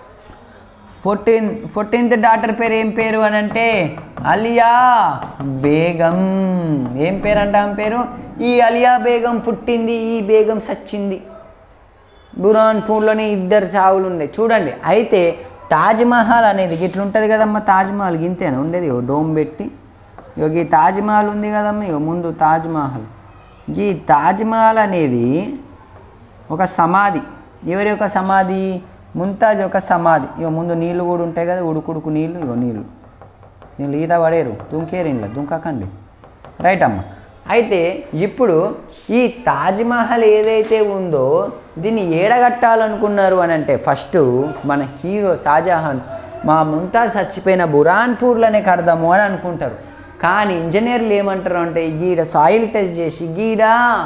ఫోర్టీన్ ఫోర్టీన్త్ డాటర్ పేరు ఏం పేరు అని అంటే అలియా బేగం ఏం పేరు అంటే ఆమె పేరు ఈ అలియా బేగం పుట్టింది ఈ బేగం సచ్చింది బురాన్పూర్లోనే ఇద్దరు చావులు ఉన్నాయి చూడండి అయితే తాజ్మహల్ అనేది ఇట్లా ఉంటుంది కదమ్మా తాజ్మహల్ గింతేనా ఉండేది ఓ డోమ్ పెట్టి ఇక ఈ తాజ్మహల్ ఉంది కదమ్మా ఇక ముందు తాజ్మహల్ ఈ తాజ్మహల్ అనేది ఒక సమాధి ఎవరి యొక్క సమాధి ముంతాజ్ యొక్క సమాధి ఇక ముందు నీళ్ళు కూడా ఉంటాయి కదా ఉడుకుడుకు నీళ్ళు ఇగో నీళ్ళు నీళ్ళు ఈత పడేరు దుంకేరు ఇంట్లో దుంకకండి రైట్ అమ్మ అయితే ఇప్పుడు ఈ తాజ్మహల్ ఏదైతే ఉందో దీన్ని ఏడగట్టాలనుకున్నారు అని అంటే ఫస్ట్ మన హీరో షాజహాన్ మా ముంతాజ్ చచ్చిపోయిన బురాన్పూర్లోనే కడదాము అని అనుకుంటారు కానీ ఇంజనీర్లు ఏమంటారు అంటే గీడ సాయిల్ టెస్ట్ చేసి గీడ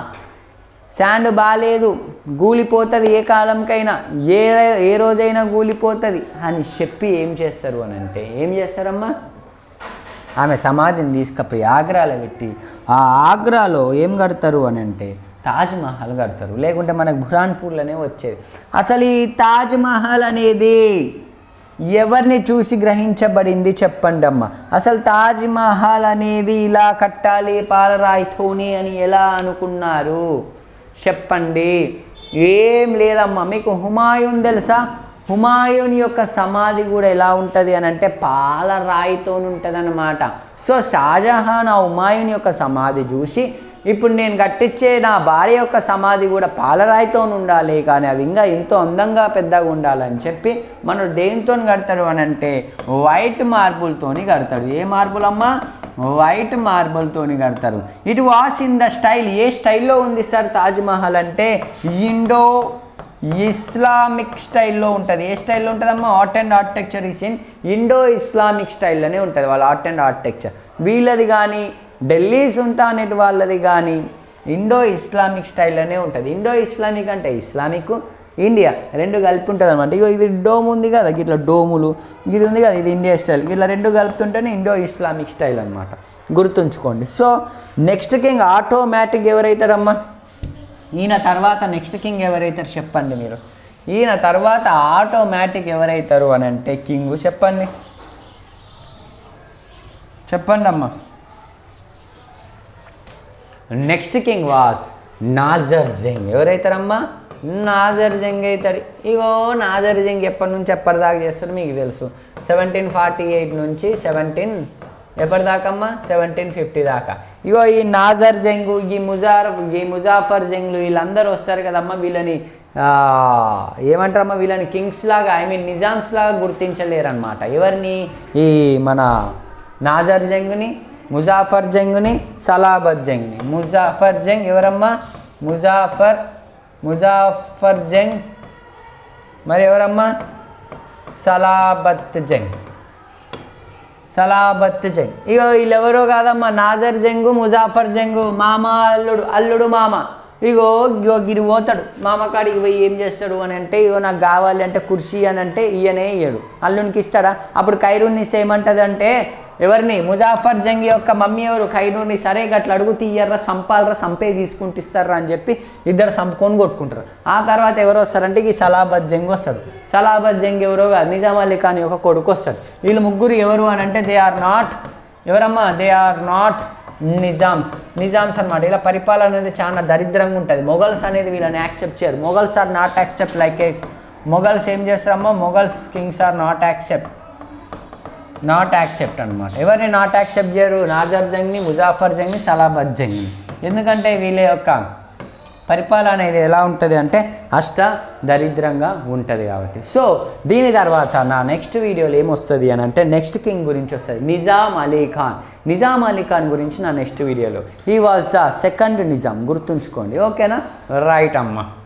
శాండ్ బాగాలేదు గూలిపోతుంది ఏ కాలంకైనా ఏ ఏ రోజైనా గూలిపోతుంది అని చెప్పి ఏం చేస్తారు అని అంటే ఏం చేస్తారమ్మా ఆమె సమాధిని తీసుకుపోయి ఆగ్రాలో పెట్టి ఆ ఆగ్రాలో ఏం కడతారు అని అంటే తాజ్మహల్ కడతారు లేకుంటే మనకు బురాన్పూర్లోనే వచ్చేది అసలు ఈ తాజ్మహల్ అనేది ఎవరిని చూసి గ్రహించబడింది చెప్పండి అమ్మ అసలు తాజ్ మహల్ అనేది ఇలా కట్టాలి పాలరాయితోని అని ఎలా అనుకున్నారు చెప్పండి ఏం లేదమ్మా మీకు హుమాయూన్ తెలుసా హుమాయూన్ యొక్క సమాధి కూడా ఎలా ఉంటుంది అని అంటే పాలరాయితో ఉంటుంది అనమాట సో షాజహాన్ ఆ హుమాయూన్ యొక్క సమాధి చూసి ఇప్పుడు నేను కట్టించే నా భార్య యొక్క సమాధి కూడా పాలరాయితో ఉండాలి కానీ అది ఇంకా ఎంతో అందంగా పెద్దగా ఉండాలని చెప్పి మనం దేనితో కడతాడు అని అంటే వైట్ మార్బుల్తోని కడతాడు ఏ మార్బుల్ అమ్మా వైట్ మార్బుల్తోని కడతారు it was in the style ఏ స్టైల్లో ఉంది సార్ తాజ్మహల్ అంటే ఇండో ఇస్లామిక్ స్టైల్లో ఉంటుంది ఏ స్టైల్లో ఉంటుందమ్మా art and architecture is in Indo Islamic స్టైల్లోనే ఉంటుంది వాళ్ళ ఆర్ట్ అండ్ ఆర్కిటెక్చర్ వీళ్ళది కానీ ఢిల్లీ సుల్తానేట్ వాళ్ళది కానీ ఇండో ఇస్లామిక్ స్టైల్లోనే ఉంటుంది ఇండో ఇస్లామిక్ అంటే ఇస్లామిక్ ఇండియా రెండు కలిపి ఉంటుంది అనమాట ఇగో ఇది డోమ్ ఉంది కదా ఇట్లా డోములు ఇది ఉంది కదా ఇది ఇండియా స్టైల్ ఇట్లా రెండు కలుపుతుంటేనే ఇండో ఇస్లామిక్ స్టైల్ అనమాట గుర్తుంచుకోండి సో నెక్స్ట్ కింగ్ ఆటోమేటిక్ ఎవరైతారమ్మా ఈయన తర్వాత నెక్స్ట్ కింగ్ ఎవరైతారు చెప్పండి మీరు ఈయన తర్వాత ఆటోమేటిక్ ఎవరైతారు అని అంటే కింగ్ చెప్పండి చెప్పండి అమ్మా next king was Nasir Jung ఎవరైతారమ్మా నాజర్ జంగ్ అవుతాడు ఇగో నాజర్ జంగ్ ఎప్పటి నుంచి ఎప్పటిదాకా చేస్తాడు మీకు తెలుసు సెవెంటీన్ ఫార్టీ ఎయిట్ నుంచి సెవెంటీన్ ఎప్పటిదాకమ్మా సెవెంటీన్ ఫిఫ్టీ దాకా ఇగో ఈ నాజర్ జంగు ఈ ముజార్ ఈ ముజాఫర్ జంగ్లు వీళ్ళందరూ వస్తారు కదమ్మా వీళ్ళని ఆ, ఏమంటారమ్మా వీళ్ళని కింగ్స్ లాగా ఐ మీన్ నిజామ్స్ లాగా గుర్తించలేరు అనమాట ఎవరిని ఈ మన నాజర్ జంగ్ని ముజాఫర్ జంగ్ని సలాబత్ జంగ్ని ముజాఫర్ జంగ్ ఎవరమ్మా ముజాఫర్ ముజాఫర్ జంగ్ మరి ఎవరమ్మా సలాబత్ జంగ్ సలాబత్ జంగ్ ఇగో వీళ్ళెవరో కాదమ్మా నాజర్ జంగు ముజాఫర్ జంగు మామ అల్లుడు అల్లుడు మామ ఇగో ఇగో గిడి పోతాడు మామ కాడికి పోయి ఏం చేస్తాడు అని అంటే ఇగో నాకు కావాలి అంటే కుర్చీ అని అంటే ఈయనే ఇయ్యడు అల్లునికి ఇస్తాడా అప్పుడు ఖైరూన్ని ఏమంటది అంటే ఎవరిని ముజాఫర్ జంగ్ యొక్క మమ్మీ ఎవరు ఖైరూని సరే గట్ల అడుగు తీయర్రా సంపాలరా సంపే తీసుకుంటూ ఇస్తారా అని చెప్పి ఇద్దరు సంపుకొని కొట్టుకుంటారు ఆ తర్వాత ఎవరు వస్తారంటే ఈ సలాబత్ జంగ్ వస్తాడు సలాబత్ జంగ్ ఎవరో కాదు నిజాం అలీ ఖాన్ యొక్క కొడుకు వస్తాడు వీళ్ళు ముగ్గురు ఎవరు అని అంటే దే ఆర్ నాట్ ఎవరమ్మా they are not Nizams Nizams అనమాట ఇలా పరిపాలన అనేది చాలా దరిద్రంగా ఉంటుంది మొఘల్స్ అనేది వీళ్ళని యాక్సెప్ట్ చేయరు Mughals are not accept like a Mughals ఏం చేస్తారమ్మా Mughals kings are not accept not accept అనమాట ఎవరిని నాట్ యాక్సెప్ట్ చేయరు నాజర్ జంగ్ని ముజాఫర్ జంగ్ని సలాబత్ జంగ్ని ఎందుకంటే వీళ్ళ యొక్క పరిపాలన అనేది ఎలా ఉంటుంది అంటే అష్ట దరిద్రంగా ఉంటుంది కాబట్టి సో దీని తర్వాత నా నెక్స్ట్ వీడియోలో ఏమొస్తుంది అని అంటే నెక్స్ట్ కింగ్ గురించి వస్తుంది నిజాం అలీ ఖాన్ నిజాం అలీ ఖాన్ గురించి నా నెక్స్ట్ వీడియోలో ఈ వాజ్ ద సెకండ్ నిజాం గుర్తుంచుకోండి ఓకేనా రైట్ అమ్మా